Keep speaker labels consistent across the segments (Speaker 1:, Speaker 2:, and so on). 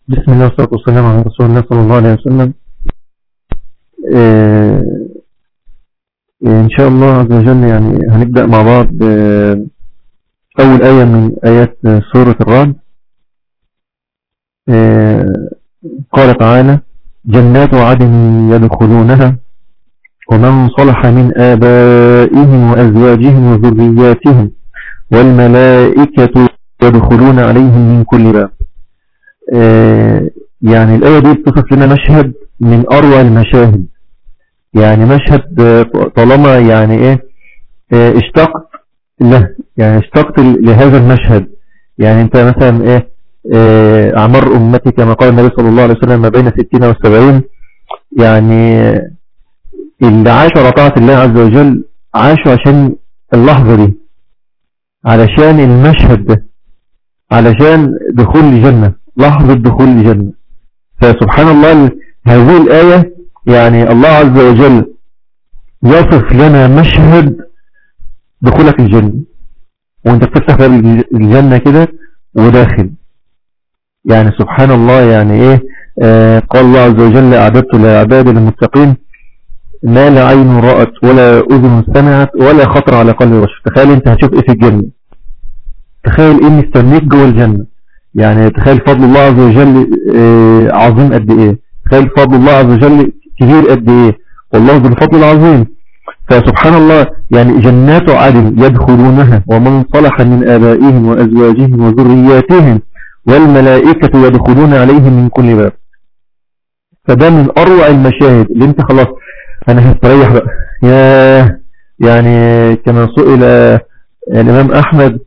Speaker 1: بسم الله والصلاة والسلام على رسول الله صلى الله عليه وسلم آه، إن شاء الله عز وجل يعني هنبدأ مع بعض آه، أول آية من آيات سورة الرعد آه، قال تعالى جنات عدن يدخلونها ومن صلح من آبائهم وأزواجهم وذرياتهم والملائكة يدخلون عليهم من كل باب آه، يعني الآية دي بتصف لنا مشهد من أروع المشاهد يعني مشهد آه، طالما يعني إيه آه، اشتقت له يعني اشتقت لهذا المشهد يعني انت مثلا ايه اعمار امتي كما قال النبي صلى الله عليه وسلم ما بين 60 و 70 يعني اللي عاشوا على طاعة الله عز وجل عاشوا عشان اللحظة دي علشان المشهد ده علشان دخول الجنة لحظة دخول الجنة فسبحان الله هذه الآية يعني الله عز وجل يصف لنا مشهد دخولك الجنة وانت بتفتح باب الجنة كده وداخل يعني سبحان الله يعني ايه آه قال الله عز وجل أعددت لعباد المتقين ما لا عين رأت ولا أذن سمعت ولا خطر على قلب بشر تخيل انت هتشوف ايه في الجنة تخيل ايه مستنيك جوه الجنة يعني تخيل فضل الله عز وجل آه، عظيم قد ايه تخيل فضل الله عز وجل كبير قد ايه والله ذو الفضل العظيم فسبحان الله يعني جنات عدن يدخلونها ومن صلح من آبائهم وأزواجهم وذرياتهم والملائكة يدخلون عليهم من كل باب فده من أروع المشاهد اللي انت خلاص انا هستريح بقى يا يعني كما سئل الإمام أحمد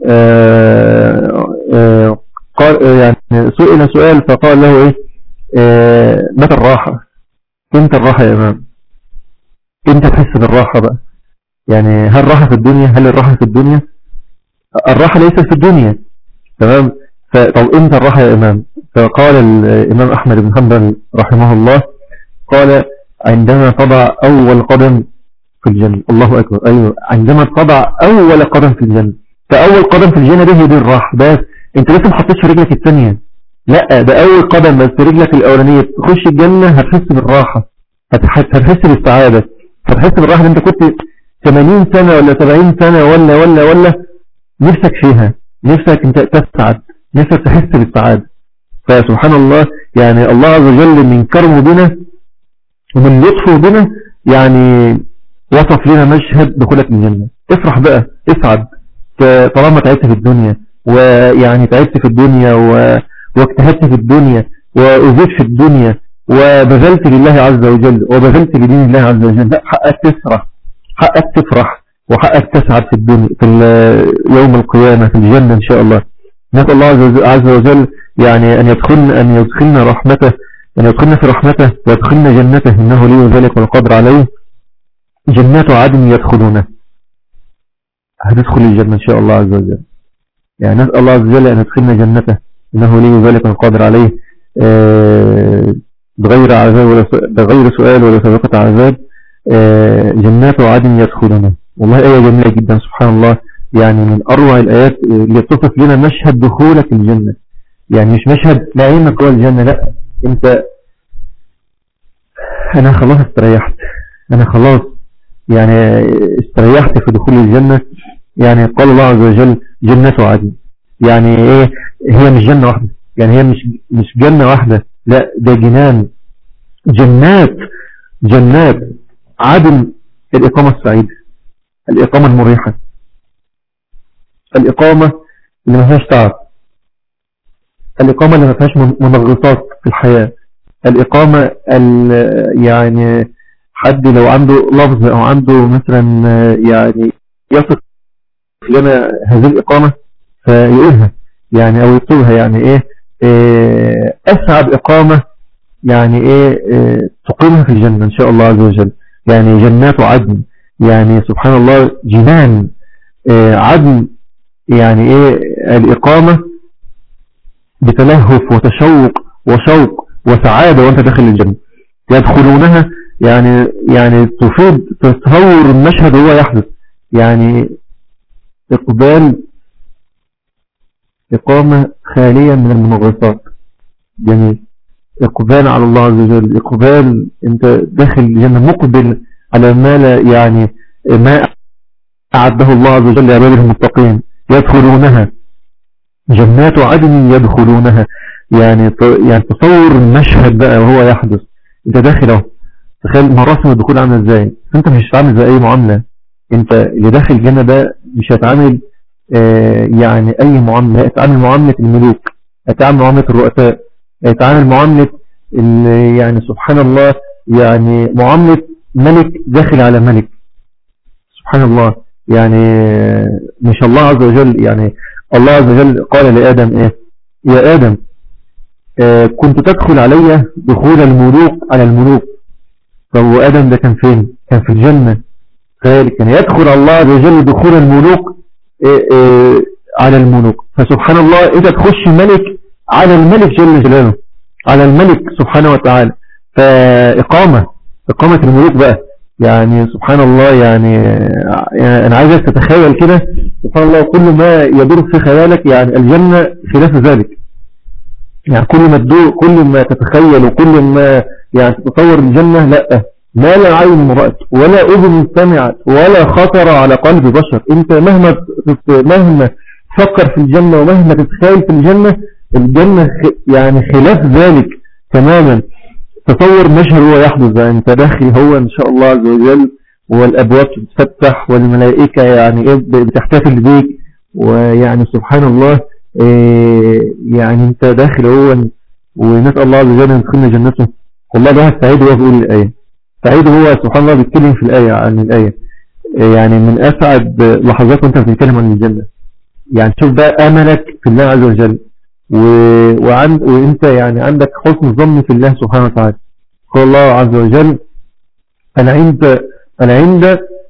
Speaker 1: آه، آه، قال يعني سئل سؤال فقال له ايه آه، متى الراحة امتى الراحة يا امام امتى تحس بالراحة بقى يعني هل راحة في الدنيا هل الراحة في الدنيا الراحة ليست في الدنيا تمام طب امتى الراحة يا امام فقال الامام احمد بن حنبل رحمه الله قال عندما تضع اول قدم في الجنة الله اكبر ايوه عندما تضع اول قدم في الجنة فاول قدم في الجنة دي هي دي الراحة بس انت لسه ما حطيتش رجلك الثانيه لا ده اول قدم بس رجلك الاولانيه تخش الجنه هتحس بالراحه هتحس بالسعاده هتحس بالراحه انت كنت 80 سنه ولا 70 سنه ولا ولا ولا نفسك فيها نفسك انت تسعد نفسك تحس بالسعاده فسبحان الله يعني الله عز وجل من كرمه بنا ومن لطفه بنا يعني وصف لنا مشهد دخولك من الجنه افرح بقى اسعد طالما تعبت في الدنيا ويعني تعبت في الدنيا و... واجتهدت في الدنيا وأذيت في الدنيا وبذلت لله عز وجل وبذلت لدين الله عز وجل لا حقك تسرح حقك تفرح وحقك تسعد في الدنيا في يوم القيامة في الجنة إن شاء الله نسأل الله عز وجل يعني أن يدخلنا أن يدخلنا رحمته أن يدخلنا في رحمته ويدخلنا جنته إنه لي ذلك والقدر عليه جنات عدن يدخلونه هتدخل الجنة إن شاء الله عز وجل يعني نسأل الله عز وجل أن يدخلنا جنته إنه لي ذلك القادر عليه آه، بغير عذاب ولا بغير سؤال ولا سابقة عذاب آه، جنات عدن يدخلنا والله آية جميلة جدا سبحان الله يعني من أروع الآيات اللي تصف لنا مشهد دخولك الجنة يعني مش مشهد نعيمك جوه الجنة لا انت انا خلاص استريحت انا خلاص يعني استريحت في دخول الجنة يعني قال الله عز وجل جنة عدن يعني ايه هي مش جنة واحدة يعني هي مش مش جنة واحدة لا ده جنان جنات جنات عدن الإقامة السعيدة الإقامة المريحة الإقامة اللي ما فيهاش تعب الإقامة اللي ما فيهاش منغصات في الحياة الإقامة يعني حد لو عنده لفظ أو عنده مثلا يعني يصف لنا هذه الإقامة فيقولها يعني أو يكتبها يعني إيه, إيه أسعد إقامة يعني إيه, إيه تقيمها في الجنة إن شاء الله عز وجل يعني جنات عدن يعني سبحان الله جنان إيه عدن يعني إيه الإقامة بتلهف وتشوق وشوق وسعادة وانت داخل الجنة يدخلونها يعني يعني تفيد تصور المشهد هو يحدث يعني إقبال إقامة خالية من المنغصات جميل إقبال على الله عز وجل إقبال أنت داخل الجنة مقبل على ما لا يعني ما أعده الله عز وجل لعباده المتقين يدخلونها جنات عدن يدخلونها يعني يعني تصور المشهد بقى وهو يحدث انت داخل اهو تخيل مراسم الدخول عامله ازاي انت مش هتعامل زي اي معامله انت اللي داخل الجنه ده مش هتعامل آه يعني اي معامله هتعامل معامله الملوك هتعامل معامله الرؤساء هتعامل معامله يعني سبحان الله يعني معامله ملك داخل على ملك سبحان الله يعني مش الله عز وجل يعني الله عز وجل قال لآدم ايه يا آدم آه كنت تدخل علي دخول الملوك على الملوك طب وآدم ده كان فين كان في الجنة كان يدخل الله عز وجل دخول الملوك آه آه على الملوك فسبحان الله إذا تخش ملك على الملك جل جلاله على الملك سبحانه وتعالى فإقامة إقامة الملوك بقى يعني سبحان الله يعني, يعني أنا عايزك تتخيل كده سبحان الله كل ما يدور في خيالك يعني الجنة خلاف ذلك يعني كل ما تدور كل ما تتخيل وكل ما يعني تتصور الجنة لا ما لا عين مرأت ولا أذن سمعت ولا خطر على قلب بشر انت مهما مهما تفكر في الجنة ومهما تتخيل في الجنة الجنة يعني خلاف ذلك تماما تصور مشهد هو يحدث انت داخل هو ان شاء الله عز وجل والابواب تتفتح والملائكة يعني ايه بتحتفل بيك ويعني سبحان الله إيه يعني انت داخل هو ونسأل الله عز وجل ان يدخلنا جنته والله ده سعيد هو بيقول الآية سعيد هو سبحان الله بيتكلم في الآية عن الآية إيه يعني من أسعد لحظات وانت بتتكلم عن الجنة يعني شوف بقى أملك في الله عز وجل و... وعن... وانت يعني عندك حسن ظن في الله سبحانه وتعالى قال الله عز وجل أنا عند أنا عند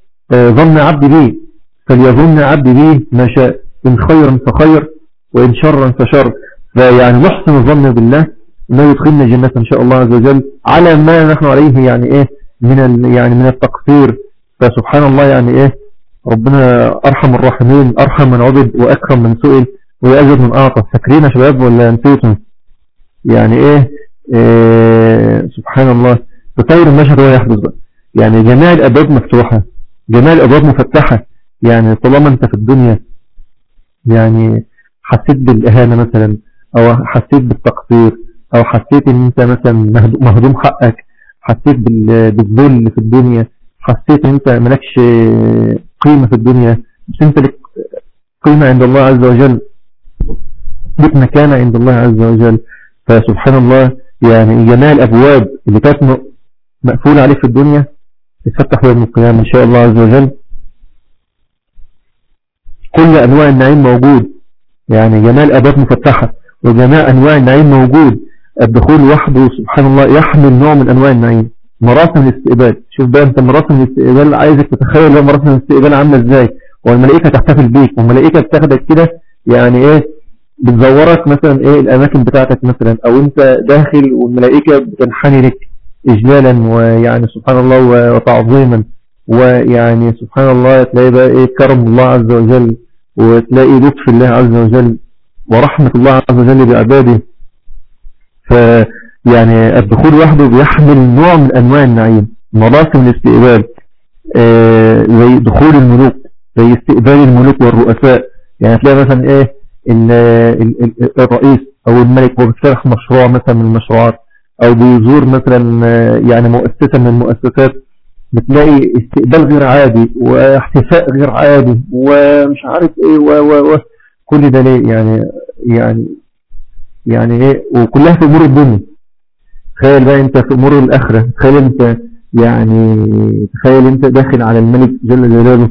Speaker 1: ظن عبدي بي فليظن عبدي بي ما شاء إن خيرا فخير وإن شرا فشر فيعني نحسن الظن بالله انه يدخلنا جنة ان شاء الله عز وجل على ما نحن عليه يعني ايه من يعني من التقصير فسبحان الله يعني ايه ربنا ارحم الراحمين ارحم من عبد واكرم من سئل ويأجد من اعطى فاكرين يا شباب ولا نسيتم يعني ايه, إيه سبحان الله تطور المشهد هو يحدث بقى يعني جميع الابواب مفتوحة جميع الابواب مفتحة يعني طالما انت في الدنيا يعني حسيت بالاهانة مثلا او حسيت بالتقصير او حسيت ان انت مثلا مهضوم حقك حسيت بالذل في الدنيا حسيت ان انت مالكش قيمة في الدنيا بس انت لك قيمة عند الله عز وجل لك مكانة عند الله عز وجل فسبحان الله يعني جميع الابواب اللي كانت مقفولة عليك في الدنيا تفتح يوم القيامة ان شاء الله عز وجل كل انواع النعيم موجود يعني جميع الابواب مفتحة وجميع انواع النعيم موجود الدخول وحده سبحان الله يحمل نوع من انواع النعيم مراسم الاستقبال شوف بقى انت مراسم الاستقبال عايزك تتخيل بقى مراسم الاستقبال عامله ازاي والملائكه تحتفل بيك والملائكه بتاخدك كده يعني ايه بتزورك مثلا ايه الاماكن بتاعتك مثلا او انت داخل والملائكه بتنحني لك اجلالا ويعني سبحان الله وتعظيما ويعني سبحان الله تلاقي بقى ايه كرم الله عز وجل وتلاقي لطف الله عز وجل ورحمة الله عز وجل بعباده فيعني الدخول وحده بيحمل نوع من أنواع النعيم مراسم الاستقبال آه زي دخول الملوك زي استقبال الملوك والرؤساء يعني تلاقي مثلا ايه ال ال الرئيس او الملك هو بيفتح مشروع مثلا من المشروعات او بيزور مثلا يعني مؤسسة من المؤسسات بتلاقي استقبال غير عادي واحتفاء غير عادي ومش عارف ايه و و و كل ده ليه يعني يعني يعني ايه وكلها في امور الدنيا تخيل بقى انت في امور الاخرة تخيل انت يعني تخيل انت داخل على الملك جل جلاله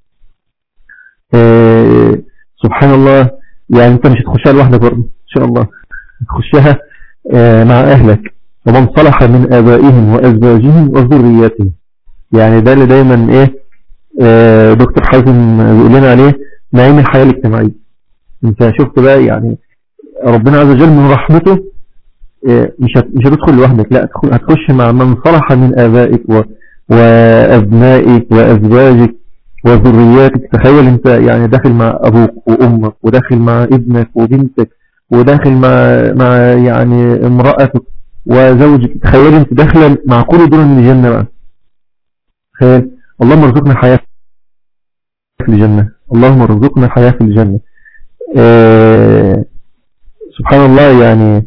Speaker 1: اه سبحان الله يعني انت مش هتخشها لوحدك برضه ان شاء الله تخشها اه مع اهلك ومن صلح من ابائهم وازواجهم وذرياتهم يعني ده اللي دايما ايه اه دكتور حازم بيقول لنا عليه نعيم الحياة الاجتماعية انت شفت بقى يعني ربنا عز وجل من رحمته مش مش هتدخل لوحدك لا هتخش مع من صلح من آبائك وأبنائك وأزواجك وذرياتك تخيل انت يعني داخل مع أبوك وأمك وداخل مع ابنك وبنتك وداخل مع مع يعني امرأتك وزوجك تخيل انت داخله مع كل دول من الجنة بقى تخيل اللهم ارزقنا الحياة في الجنة اللهم ارزقنا الحياة في الجنة اه سبحان الله يعني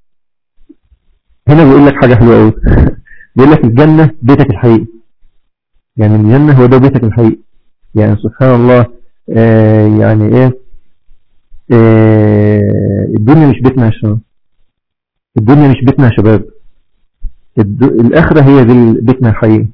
Speaker 1: هنا بيقول لك حاجة حلوة قوي بيقول لك الجنة بيتك الحقيقي يعني الجنة هو ده بيتك الحقيقي يعني سبحان الله اه يعني ايه اه الدنيا مش بيتنا يا شباب الدنيا مش بيتنا يا شباب الآخرة هي دي بيتنا الحقيقي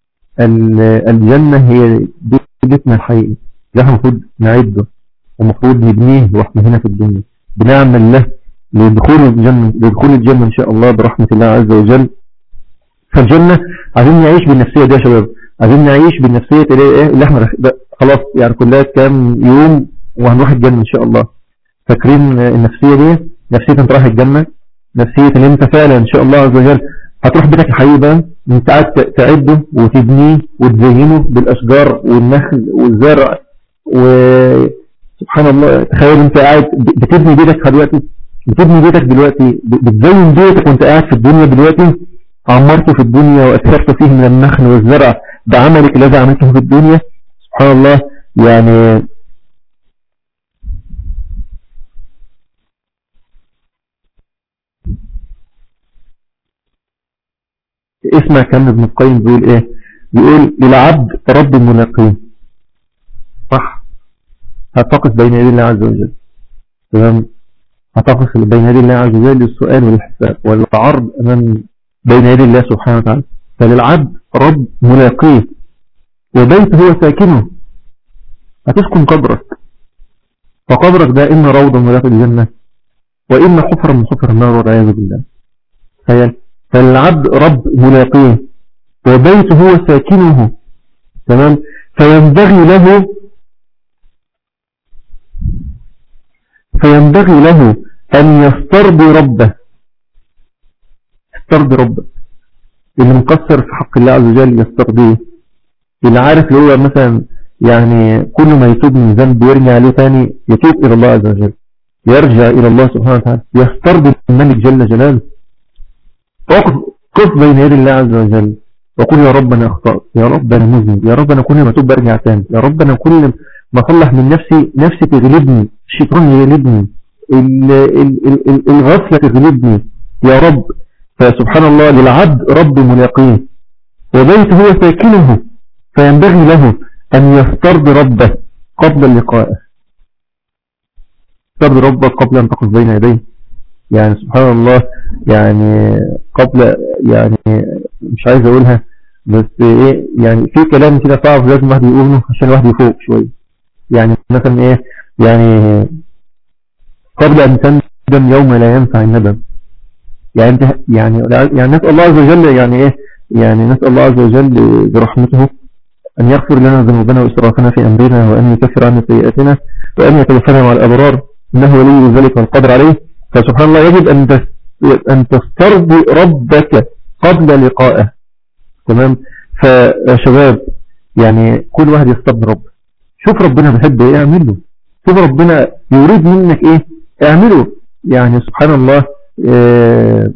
Speaker 1: الجنة هي بيتنا الحقيقي ده المفروض نعده ومفروض نبنيه واحنا هنا في الدنيا بنعمل له لدخول الجنة لدخول الجنة إن شاء الله برحمة الله عز وجل فالجنة عايزين نعيش بالنفسية دي يا شباب عايزين نعيش بالنفسية اللي احنا خلاص يعني كلها كام يوم وهنروح الجنة إن شاء الله فاكرين النفسية دي نفسية انت رايح الجنة نفسية ان انت فعلا ان شاء الله عز وجل هتروح بيتك الحقيقي بقى انت قاعد تعده وتبنيه وتزينه بالاشجار والنخل والزرع وسبحان الله تخيل انت قاعد بتبني بيتك دلوقتي بتبني بيتك دلوقتي بتزين بيتك وانت قاعد في الدنيا دلوقتي عمرته في الدنيا واكثرت فيه من النخل والزرع بعملك الذي عملته في الدنيا سبحان الله يعني اسمع كلام ابن القيم بيقول ايه بيقول للعبد رب ملاقين صح هتقف بين يدي الله عز وجل تمام هتقف بين يدي الله عز وجل للسؤال والحساب والعرض امام بين يدي الله سبحانه وتعالى فللعبد رب ملاقيه وبيت هو ساكنه هتسكن قبرك فقبرك ده إما روضة من رياض الجنة وإما حفرة من حفر النار والعياذ بالله تخيل فالعبد رب ملاقيه وبيت هو ساكنه تمام فينبغي له فينبغي له أن يسترضي ربه يسترضي ربه اللي مقصر في حق الله عز وجل يسترضيه اللي عارف اللي هو مثلا يعني كل ما يتوب من ذنب ويرجع عليه ثاني يتوب إلى الله عز وجل يرجع إلى الله سبحانه وتعالى يسترضي الملك جل جلاله وقف قف بين يدي الله عز وجل وقل يا رب أنا أخطأت يا رب أنا مذنب يا رب أنا كل ما توب برجع تاني يا رب أنا كل ما أصلح من نفسي نفسي تغلبني الشيطان يغلبني الغفلة تغلبني يا رب فسبحان الله للعبد رب ملاقيه وبيت هو ساكنه فينبغي له أن يسترضي ربه قبل اللقاء يسترضي ربه قبل أن تقف بين يديه يعني سبحان الله يعني قبل يعني مش عايز أقولها بس إيه يعني في كلام كده صعب لازم واحد يقوله عشان الواحد يفوق شوية يعني مثلا إيه يعني قبل أن تندم يوم لا ينفع الندم يعني انت يعني يعني نسأل الله عز وجل يعني ايه يعني نسأل الله عز وجل برحمته أن يغفر لنا ذنوبنا وإسرافنا في أمرنا وأن يكفر عنا سيئاتنا وأن يتوفنا مع الأبرار إنه ولي ذلك والقدر عليه فسبحان الله يجب أن أن تسترضي ربك قبل لقائه تمام فشباب يعني كل واحد يسترضي ربه شوف ربنا بيحب ايه اعمله شوف ربنا يريد منك ايه اعمله يعني سبحان الله آه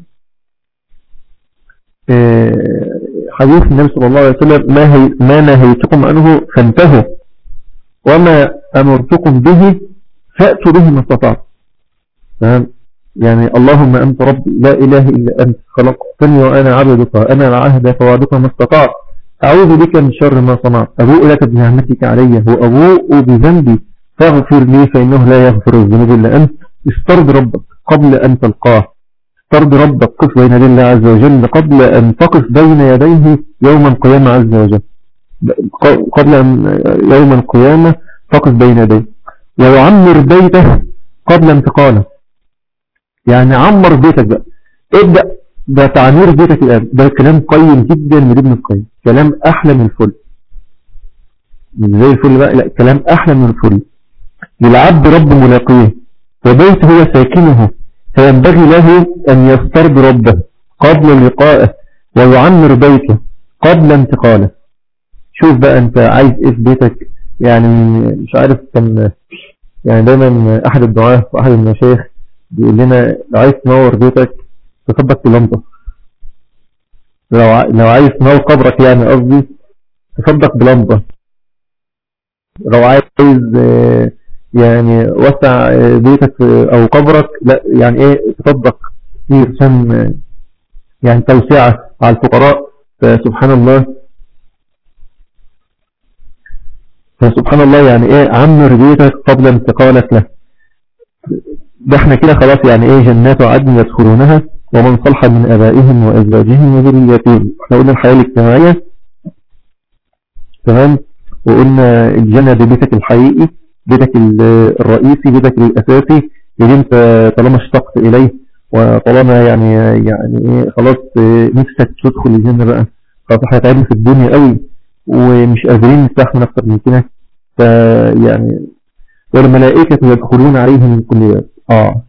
Speaker 1: آه حديث النبي صلى الله عليه وسلم ما, هي ما نهيتكم عنه فانتهوا وما أمرتكم به فأتوا به ما استطعت يعني اللهم أنت ربي لا إله إلا أنت خلقتني وأنا عبدك أنا العهد فوعدك ما استطعت أعوذ بك من شر ما صنعت أبوء لك بنعمتك علي وأبوء بذنبي فاغفر لي فإنه لا يغفر الذنوب إلا أنت استرد ربك قبل أن تلقاه استرد ربك قف بين يدي الله عز وجل قبل أن تقف بين يديه يوم القيامة عز وجل قبل أن يوم القيامة تقف بين يديه ويعمر بيته قبل انتقاله يعني عمر بيتك بقى ابدأ ده تعمير بيتك الآن ده كلام قيم جدا من ابن القيم كلام أحلى من الفل مش زي الفل بقى لا كلام أحلى من الفل للعبد رب ملاقيه وبيت هو ساكنه فينبغي له أن يسترد ربه قبل لقائه ويعمر بيته قبل انتقاله شوف بقى انت عايز ايه في بيتك يعني مش عارف كان يعني دايما احد الدعاة واحد المشايخ بيقول لنا لو عايز تنور بيتك تصدق بلمبة لو ع- لو عايز تنور قبرك يعني قصدي تصدق بلمبة لو عايز آه، يعني وسع آه، بيتك آه، او قبرك لا يعني ايه تصدق كتير عشان آه، يعني توسعة على الفقراء فسبحان الله فسبحان الله يعني ايه عمر بيتك قبل انتقالك له ده احنا كده خلاص يعني ايه جنات عدن يدخلونها ومن صلح من ابائهم وازواجهم وذرياتهم احنا قلنا الحياة الاجتماعية تمام وقلنا الجنة دي بيتك الحقيقي بيتك ال- الرئيسي بيتك الاساسي اللي انت طالما اشتقت اليه وطالما يعني يعني ايه خلاص اه، نفسك تدخل الجنة بقى خلاص احنا تعبنا في الدنيا قوي ومش قادرين نستحمل اكتر من كده فيعني والملائكة يدخلون عليهم من كل باب اه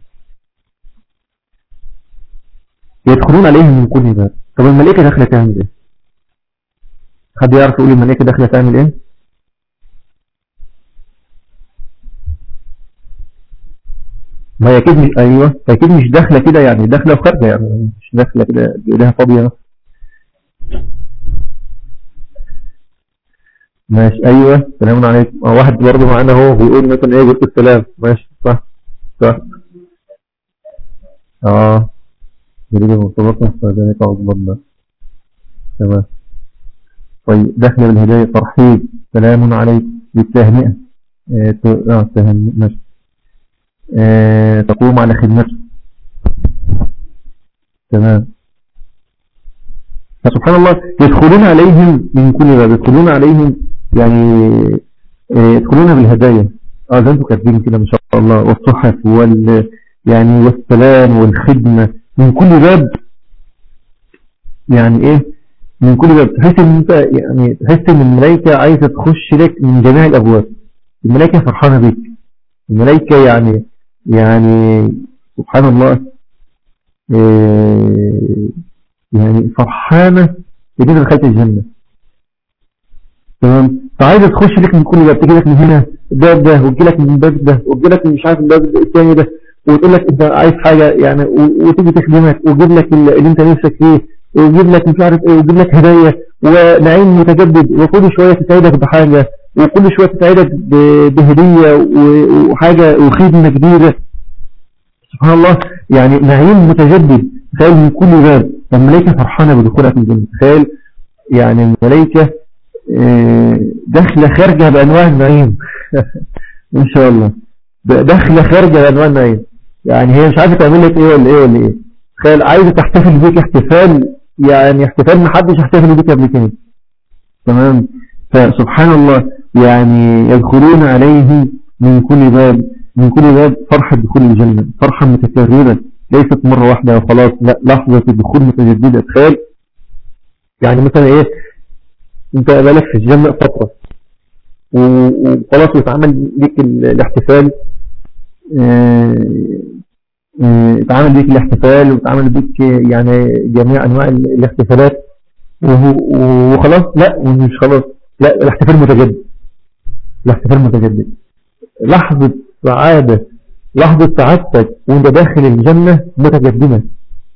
Speaker 1: يدخلون عليهم من كل باب طب الملائكة داخلة تعمل ايه حد يعرف يقول الملائكة داخلة تعمل ايه ما هي اكيد مش ايوه اكيد مش داخلة كده يعني داخلة وخارجة يعني مش داخلة كده بايديها فاضية ماشي ايوه سلام عليكم اه واحد برضه معانا اهو بيقول مثلا ايه قلت السلام ماشي صح صح اه يريد مرتبطة فذلك عظم الله تمام طيب داخل بالهداية ترحيب سلام عليكم بالتهنئة آه ت- اه تهنئة ماشي آه تقوم على خدمته تمام فسبحان الله يدخلون عليهم من كل باب يدخلون عليهم يعني آه، يدخلون بالهدايا اه زي انتم كاتبين كده ما شاء الله والصحف وال يعني والسلام والخدمة من كل باب يعني ايه من كل باب تحس ان انت يعني تحس ان الملائكة عايزة تخش لك من جميع الابواب الملائكة فرحانة بك الملائكة يعني يعني سبحان الله آه، يعني فرحانة ان انت دخلت الجنة تمام فعايزة تخش لك من كل باب تجي لك من هنا الباب ده وتجي لك من الباب ده وتجي لك من مش عارف الباب الثاني ده وتقول لك انت عايز حاجة يعني و- وتيجي تخدمك وتجيب لك ال- اللي انت نفسك فيه ويجيب لك مش عارف ايه ويجيب لك هدايا ونعيم متجدد وكل شوية تسعدك بحاجة وكل شوية تسعدك ب- بهدية و- وحاجة وخدمة جديدة سبحان الله يعني نعيم متجدد تخيل من كل باب الملائكة فرحانة بدخولها في الجنة تخيل يعني الملائكة آه، داخلة خارجة بأنواع النعيم إن شاء الله د- داخلة خارجة بأنواع النعيم يعني هي مش عارفة تعمل لك إيه ولا إيه ولا إيه تخيل عايزة تحتفل بيك احتفال يعني احتفال محدش احتفل بيك قبل كده تمام فسبحان الله يعني يدخلون عليه من كل باب من كل باب فرحة دخول الجنة فرحة متكررة ليست مرة واحدة وخلاص لا لحظة دخول متجددة تخيل يعني مثلا ايه انت بالك في الجنة فترة و- وخلاص يتعمل بيك ال- الاحتفال اه، اه، يتعامل بيك الاحتفال ويتعامل بيك يعني جميع انواع ال- الاحتفالات وهو- وخلاص لا ومش خلاص لا الاحتفال متجدد الاحتفال متجدد لحظة سعادة لحظة سعادتك وانت داخل الجنة متجددة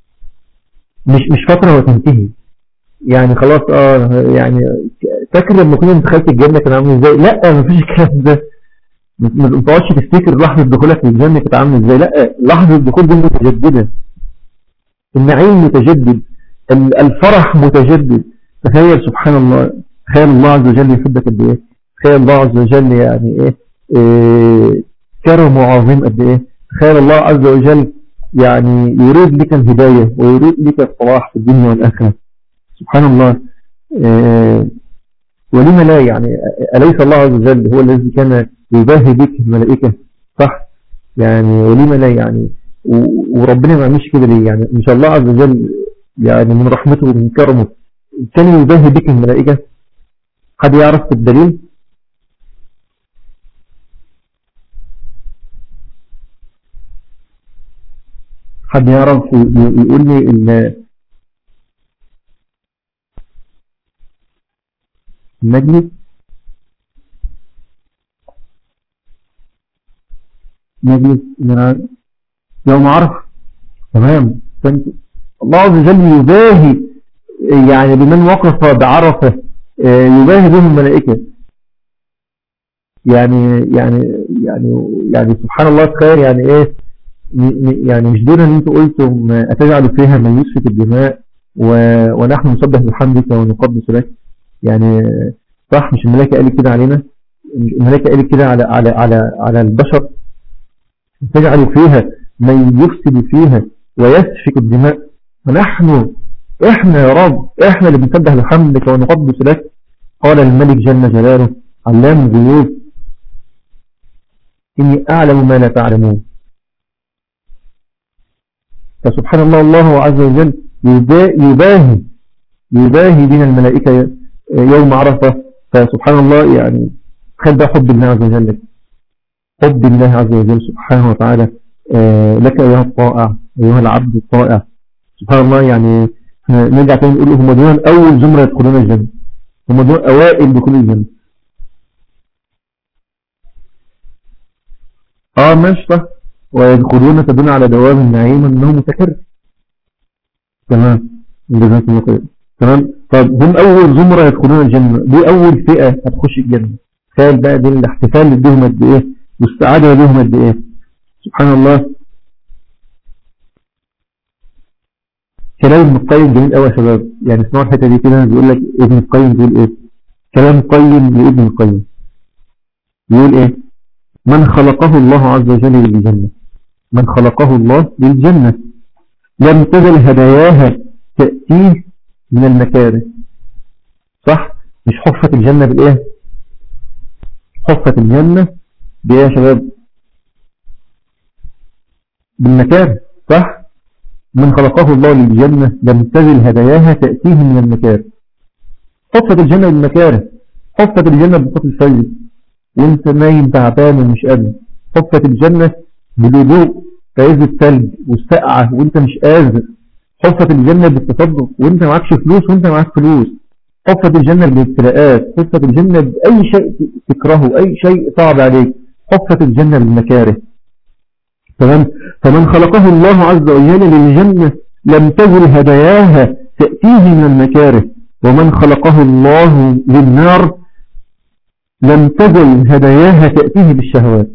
Speaker 1: مش مش فترة وتنتهي يعني خلاص اه يعني فاكر لما كنا دخلت الجنة كان عامل ازاي لا مفيش الكلام ده ما ما تقعدش تفتكر لحظة دخولك الجنة كانت عامله ازاي لا لحظة الدخول دي متجددة النعيم متجدد ال- الفرح متجدد تخيل سبحان الله تخيل الله عز وجل يحبك قد ايه تخيل الله عز وجل يعني ايه, إيه كرم وعظيم قد ايه تخيل الله عز وجل يعني يريد لك الهداية ويريد لك الصلاح في الدنيا والآخرة سبحان الله إيه ولما لا يعني أليس الله عز وجل هو الذي كان يباهي بك الملائكة صح يعني ولما لا يعني و- وربنا ما عملش كده ليه يعني إن شاء الله عز وجل يعني من رحمته ومن كرمه كان يباهي بك الملائكة حد يعرف الدليل حد يعرف ي- ي- يقول لي ال- المجلس مجلس من ع- يوم عرفة تمام فانت الله عز وجل يباهي يعني بمن وقف بعرفة آه، يباهي بهم الملائكة يعني يعني يعني يعني سبحان الله تخيل يعني ايه يعني مش دون ان انتوا قلتم اتجعل فيها من يسفك الدماء ونحن نسبح بحمدك ونقدس لك يعني صح مش الملائكة قالت كده علينا الملائكة قالت كده على على على على البشر تجعل فيها من يفسد فيها ويسفك الدماء ونحن احنا يا رب احنا اللي بنسبح بحمدك ونقدس لك قال الملك جل جلاله علام الغيوب إني أعلم ما لا تعلمون فسبحان الله الله عز وجل يباهي يباهي بين الملائكة يوم عرفة فسبحان الله يعني خد حب الله عز وجل حب الله عز وجل سبحانه وتعالى آه، لك أيها الطائع أيها العبد الطائع سبحان الله يعني نرجع تاني نقول هم دول أول زمرة يدخلون الجنة هم دول أوائل دخول الجنة اه ماشي صح ويدخلون تدل على دوام النعيم انه متكرر تمام جزاكم الله خير تمام طب هم اول زمره يدخلون الجنه دي اول فئه هتخش الجنه تخيل بقى دي الاحتفال اللي اديهم قد ايه والسعاده اديهم قد ايه سبحان الله كلام ابن القيم جميل قوي يا شباب يعني اسمعوا الحته دي كده بيقول لك ابن القيم بيقول ايه كلام قيم لابن القيم بيقول ايه من خلقه الله عز وجل للجنة من خلقه الله للجنة لم تزل هداياها تأتيه من المكاره صح مش حفة الجنة بالإيه حفة الجنة بإيه يا شباب بالمكاره صح من خلقه الله للجنة لم تزل هداياها تأتيه من المكاره حفة الجنة بالمكاره حفة الجنة بصوت الفجر وانت نايم تعبان ومش قادر حفة الجنة بالوضوء في عز الثلج والسقعة وانت مش قادر حفة الجنة بالتصدق وانت معكش فلوس وانت معك فلوس حفة الجنة بالابتلاءات حفة الجنة بأي شيء تكرهه أي شيء صعب عليك حفة الجنة بالمكاره تمام فمن خلقه الله عز وجل للجنة لم تزل هداياها تأتيه من المكاره ومن خلقه الله للنار لم تزل هداياها تأتيه بالشهوات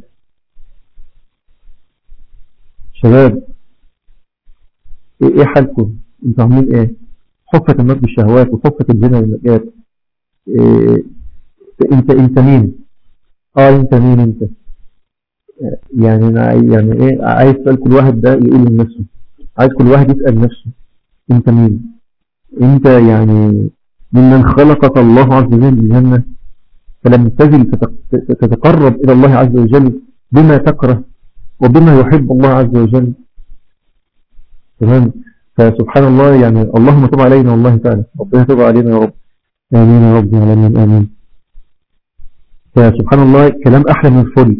Speaker 1: شباب ايه حالكم انتوا عاملين ايه حفة النار بالشهوات وحفة الجنة بالمجات إيه انت انت مين اه انت مين انت يعني يعني ايه عايز تسأل كل واحد ده يقول لنفسه عايز كل واحد يسأل نفسه انت مين انت يعني ممن خلقك الله عز وجل الجنة فلم تزل تتقرب إلى الله عز وجل بما تكره وبما يحب الله عز وجل تمام فسبحان الله يعني اللهم تب علينا والله تعالى ربنا تب علينا يا رب آمين يا رب العالمين آمين فسبحان الله كلام أحلى من الفل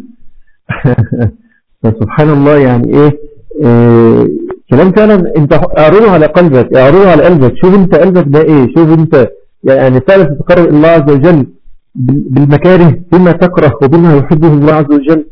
Speaker 1: فسبحان الله يعني إيه, إيه كلام فعلا انت اعرضه على قلبك اعرضه على قلبك شوف انت قلبك ده ايه شوف انت يعني فعلا تتقرب الله عز وجل بالمكاره بما تكره وبما يحبه الله عز وجل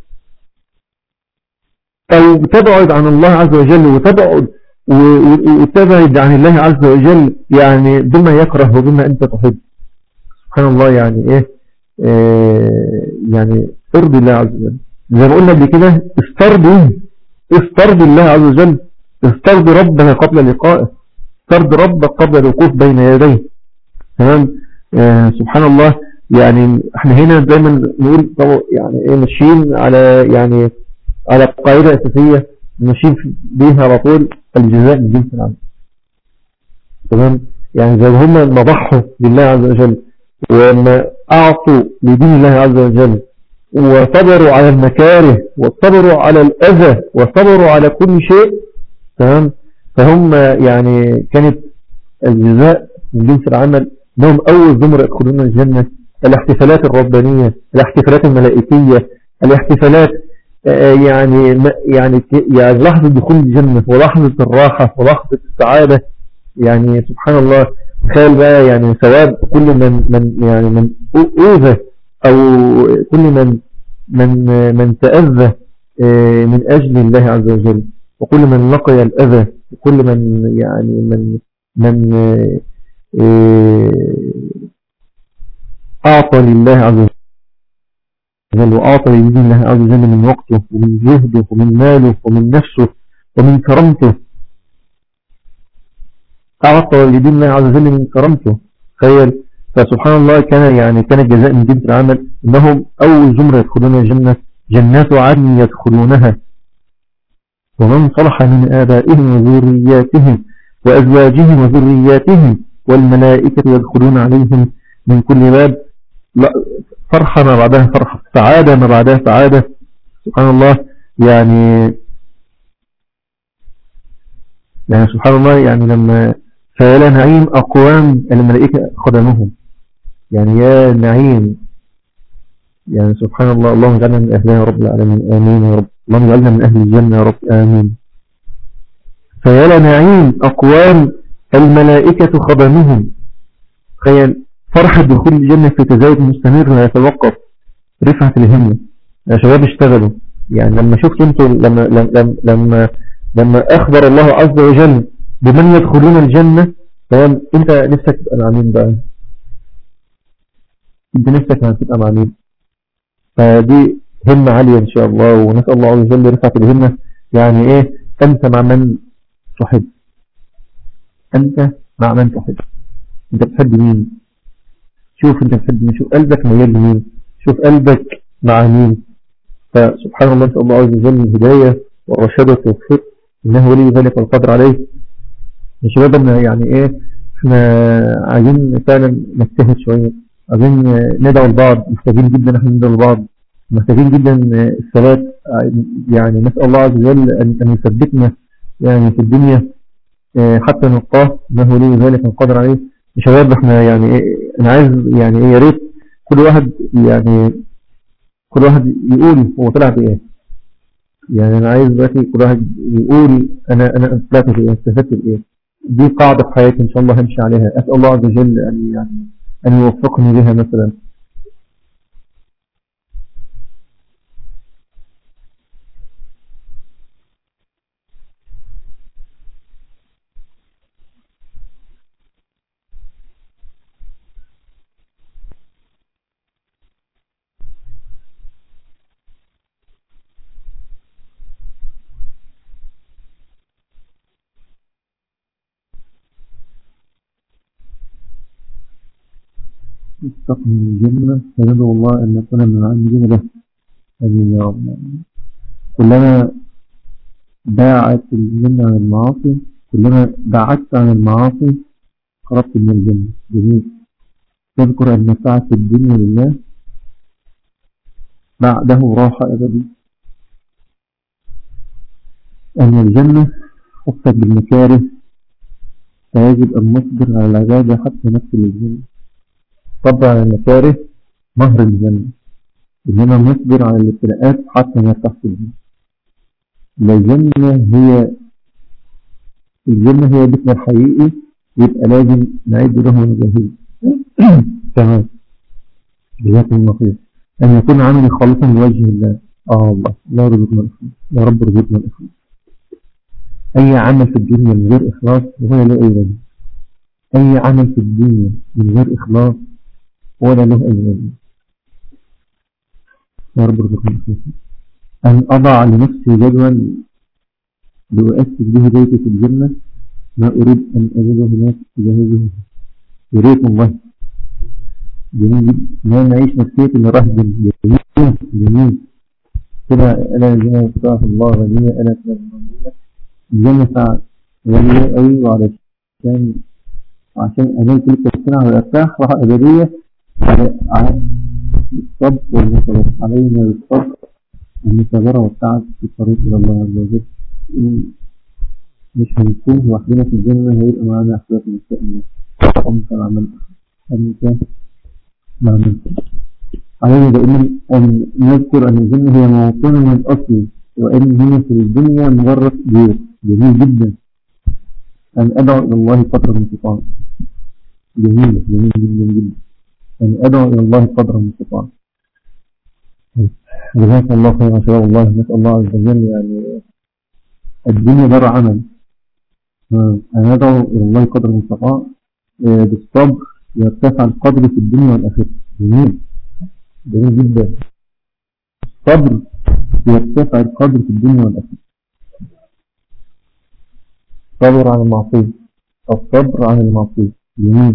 Speaker 1: أو تبعد عن الله عز وجل وتبعد وتبعد عن الله عز وجل يعني بما يكره وبما أنت تحب سبحان الله يعني إيه آه يعني ارضي الله عز وجل زي ما قلنا قبل كده استرضي استرضي الله عز وجل استرضي ربك قبل لقائه استرضي ربك قبل الوقوف بين يديه تمام آه سبحان الله يعني احنا هنا دايما نقول يعني ايه ماشيين على يعني على قاعدة اساسية ماشيين بيها على طول الجزاء من جنس العمل تمام يعني زي هم ما ضحوا لله عز وجل وما اعطوا لدين الله عز وجل وصبروا على المكاره وصبروا على الاذى وصبروا على كل شيء تمام فهم يعني كانت الجزاء من جنس العمل انهم اول زمر يدخلون الجنة الاحتفالات الربانية الاحتفالات الملائكية الاحتفالات آه، يعني يعني يعني لحظة دخول الجنة ولحظة الراحة ولحظة السعادة يعني سبحان الله تخيل بقى يعني ثواب كل من من يعني من أوذى أو كل من من من تأذى آه، من أجل الله عز وجل وكل من لقي الأذى وكل من يعني من من آه، أعطى لله عز وجل وأعطى لدين الله عز وجل من وقته ومن جهده ومن ماله ومن نفسه ومن كرمته أعطى لدين الله عز وجل من كرمته تخيل فسبحان الله كان يعني كان الجزاء من جنس العمل انهم اول زمرة يدخلون الجنة جنات عدن يدخلونها ومن صلح من آبائهم وذرياتهم وأزواجهم وذرياتهم والملائكة يدخلون عليهم من كل باب فرحة ما بعدها فرحة سعادة ما بعدها سعادة سبحان الله يعني يعني سبحان الله يعني لما فلا نعيم أقوام الملائكة خدمهم يعني يا نعيم يعني سبحان الله اللهم اجعلنا من أهلها يا رب العالمين آمين يا رب اللهم اجعلنا من أهل الجنة يا رب آمين فيا نعيم أقوام الملائكة خدمهم تخيل فرحة دخول الجنة في تزايد مستمر لا يتوقف رفعة الهمة يا شباب اشتغلوا يعني لما شفتوا انتوا لما لما لما لما اخبر الله عز وجل بمن يدخلون الجنة تمام انت نفسك تبقى مع مين بقى انت نفسك تبقى مع مين فدي همة عالية ان شاء الله ونسأل الله عز وجل رفعة الهمة يعني ايه انت مع من تحب انت مع من تحب انت بتحب مين شوف انت بتحب مين شوف قلبك ميال لمين شوف قلبك مع مين فسبحان الله نسأل الله عز وجل الهداية والرشاد والتوفيق إنه ولي ذلك القدر عليه يا شباب يعني ايه احنا عايزين فعلا نجتهد شوية عايزين ندعو البعض محتاجين جدا احنا ندعو البعض محتاجين جدا الثبات يعني نسأل الله عز وجل أن يثبتنا يعني في الدنيا حتى نلقاه انه ولي ذلك القدر عليه يا شباب احنا يعني ايه انا عايز يعني ايه يا ريت كل واحد يعني كل واحد يقول هو طلع بايه يعني انا عايز دلوقتي كل واحد يقول انا انا طلعت بايه استفدت بايه دي قاعدة في حياتي ان شاء الله همشي عليها اسال الله عز وجل ان يعني ان يوفقني بها مثلا استقم الجنة فندعو الله أن نكون من العاملين له أمين يا رب كلما باعت الجنة عن المعاصي كلما بعدت عن المعاصي قربت من الجنة جميل تذكر أن سعة الدنيا لله بعده راحة أبدي أن الجنة خصت بالمكاره فيجب أن نصبر على العبادة حتى نفس الجنة طبعا المكاره مهر الجنة إنما نصبر على الابتلاءات حتى نرتاح في الجنة الجنة هي الجنة هي بيتنا الحقيقي يبقى لازم نعد له ونجهزه تمام جزاكم الله خير أن يكون عملي خالصا لوجه الله آه الله لا رزقنا الإخلاص يا رب رزقنا الإخلاص أي عمل في الدنيا من غير إخلاص هو لا أي أي عمل في الدنيا من غير إخلاص ولا له أي يا رب ارزقنا أن أضع لنفسي جدول لأؤسس به بيتي في الجنة ما أريد أن أجده هناك أجهزه يريد الله جميل جدا ما نعيش نفسية إن رهد جميل جميل كده أنا الجنة صلاح الله غنية أنا كده الجنة ساعة غنية أوي وعلشان عشان أنال تلك السنة والأرتاح راحة أبدية على الصبر والمصبر علينا الصبر والمثابرة والتعب في الطريق إلى الله عز وجل مش هنكون لوحدنا في الجنة هيبقى معانا أخوات إن شاء الله أنت عمل أنت نعمل علينا دائما أن نذكر أن الجنة هي موطننا الأصلي وأن هنا في الدنيا مجرد بيوت جميل جدا أن أدعو إلى الله قدر المستطاع جميل جميل جدا جدا يعني أدعو إلى الله قدر المستطاع جزاك الله خير شاء الله نسأل الله عز وجل يعني الدنيا دار عمل أنا أدعو إلى الله قدر المستطاع آه، بالصبر يرتفع القدر في الدنيا والآخرة جميل جميل جدا الصبر يرتفع القدر في الدنيا والآخرة الصبر عن المعصية الصبر عن المعصية جميل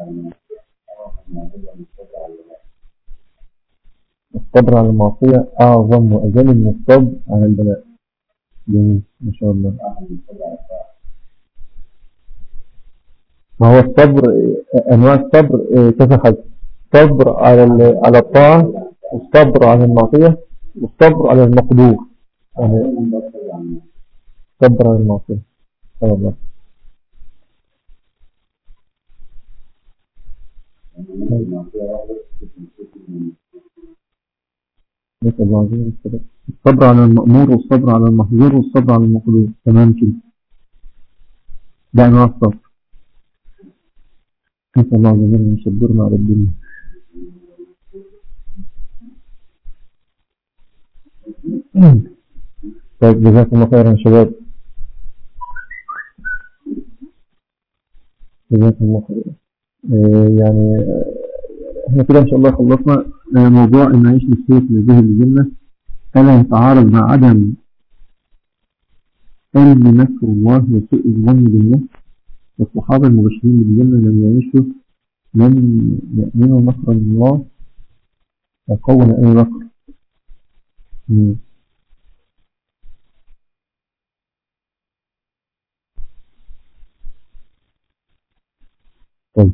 Speaker 1: الصبر على المعصية أعظم وأجل من الصبر عن البلاء جميل ما شاء الله ما هو الصبر أنواع الصبر كذا حاجة الصبر على على الطاعة والصبر على المعصية والصبر على المقدور يعني الصبر على المعصية سبحان الله نسأل الله عز وجل الصبر على المأمور والصبر على المحظور والصبر على المقدور تمام كده ده أنواع الصبر نسأل الله عز وجل أن يصبرنا على الدنيا طيب جزاكم الله خيرا شباب جزاكم الله خيرا آه، يعني آه، احنا كده ان شاء الله خلصنا آه، موضوع ان نعيش نفسية نزيه الجنة فلا يتعارض مع عدم علم نكر الله وسوء الظن بالله والصحابة المبشرين بالجنة لم يعيشوا لم يأمنوا مكر الله وقوم أي مكر طيب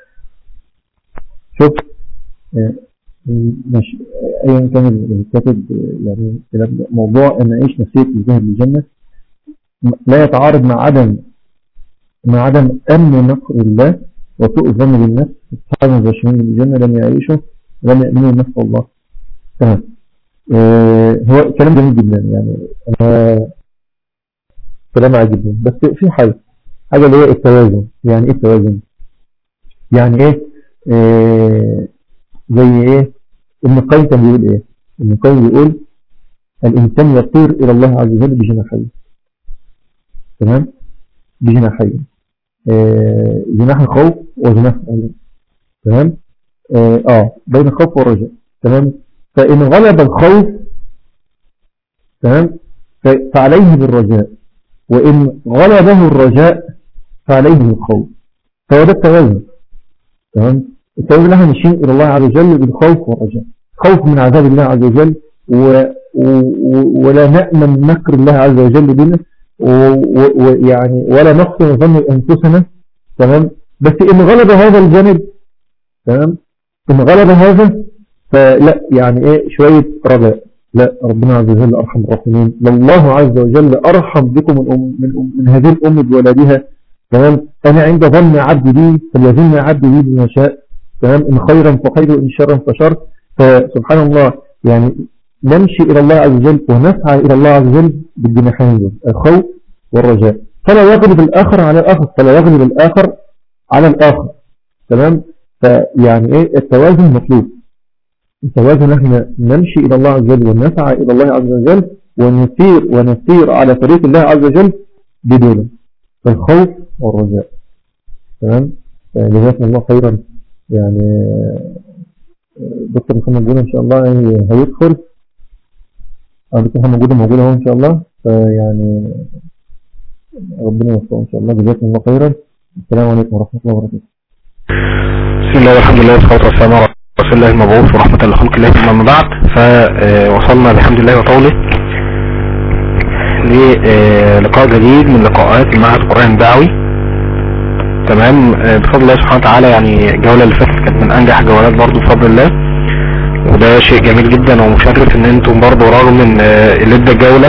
Speaker 1: شوف آه، مش ايا كان الكاتب يعني موضوع ان اعيش نفسيه الذهب للجنه لا يتعارض مع عدم مع عدم امن نصر الله وسوء الظن بالنفس اصحاب المبشرين بالجنه لم يعيشوا لم يامنوا نصر الله تمام آه، هو كلام جميل جدا يعني انا كلام عجيب بس في حاجه حاجه اللي هي التوازن يعني ايه التوازن يعني ايه, إيه زي ايه ابن القيم كان بيقول ايه ابن القيم بيقول الانسان يطير الى الله عز وجل بجناحين تمام بجناحين إيه جناح الخوف وجناح الرجاء تمام اه, آه بين الخوف والرجاء تمام فإن غلب الخوف تمام فعليه بالرجاء وإن غلبه الرجاء فعليه بالخوف فهو ده التوازن تمام التوبة نحن نشير إلى الله عز وجل بالخوف والرجاء خوف من عذاب الله عز وجل و... و... ولا نأمن مكر الله عز وجل بنا ويعني و... ولا نقصر ظن أنفسنا تمام بس إن غلب هذا الجانب تمام إن غلب هذا فلا يعني إيه شوية رجاء لا ربنا عز وجل أرحم الراحمين الله عز وجل أرحم بكم من, أم من, أم من هذه الأم بولادها تمام أنا عند ظن عبد بي فليظن عبد بي بما شاء تمام إن خيرا فخير وإن شرا فشر فسبحان الله يعني نمشي إلى الله عز وجل ونسعى إلى الله عز وجل بالجناحين دول الخوف والرجاء فلا يغلب الآخر على الآخر فلا يغلب الآخر على الآخر تمام فيعني إيه التوازن مطلوب التوازن احنا نمشي إلى الله عز وجل ونسعى إلى الله عز وجل ونسير ونسير على طريق الله عز وجل بدونه الخوف والرجاء تمام جزاكم الله خيرا يعني دكتور محمد جودة ان شاء الله هيدخل اه دكتور محمد جودة موجود اهو ان شاء الله فيعني ربنا يوفقه ان شاء الله جزاكم الله خيرا السلام عليكم ورحمة الله وبركاته
Speaker 2: بسم الله والحمد لله والصلاة والسلام على رسول الله المبعوث ورحمة لخلق الله ثم بعد فوصلنا بحمد الله وطوله للقاء جديد من لقاءات المعهد القرآن الدعوي تمام بفضل الله سبحانه وتعالى يعني الجولة اللي فاتت كانت من انجح جولات برضو بفضل الله وده شيء جميل جدا ومشرف ان انتم برضو رغم ان اللي ادى الجولة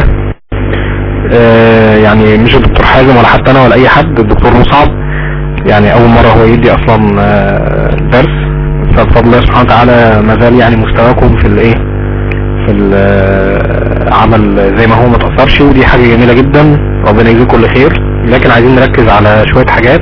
Speaker 2: يعني مش الدكتور حازم ولا حتى انا ولا اي حد الدكتور مصعب يعني اول مرة هو يدي اصلا درس فبفضل الله سبحانه وتعالى ما زال يعني مستواكم في الايه في العمل زي ما هو ما تأثرش ودي حاجة جميلة جدا ربنا يجزيكم كل خير لكن عايزين نركز على شوية حاجات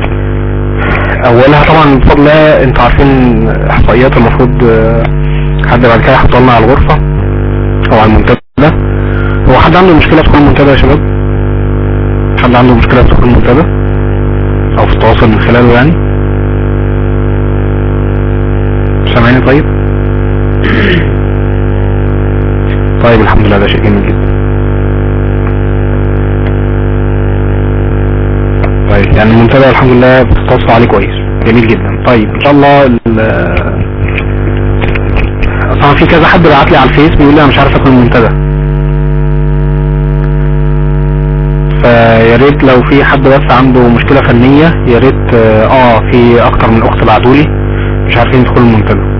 Speaker 2: اولها طبعا بفضل الله انتوا عارفين احصائيات المفروض حد بعد كده يحط لنا على الغرفة او على المنتدى هو حد عنده مشكلة في المنتدى يا شباب حد عنده مشكلة في دخول المنتدى او في التواصل من خلاله يعني سامعني طيب طيب الحمد لله ده شيء جميل جدا طيب يعني المنتدى الحمد لله بتتواصلوا عليه كويس جميل جدا طيب ان شاء الله ال- اصلا في كذا حد بعت لي على الفيس بيقول لي انا مش عارف ادخل المنتدى فيا ريت لو في حد بس عنده مشكلة فنية يا ريت اه آه، في اكتر من اخت بعتولي مش عارفين يدخلوا المنتدى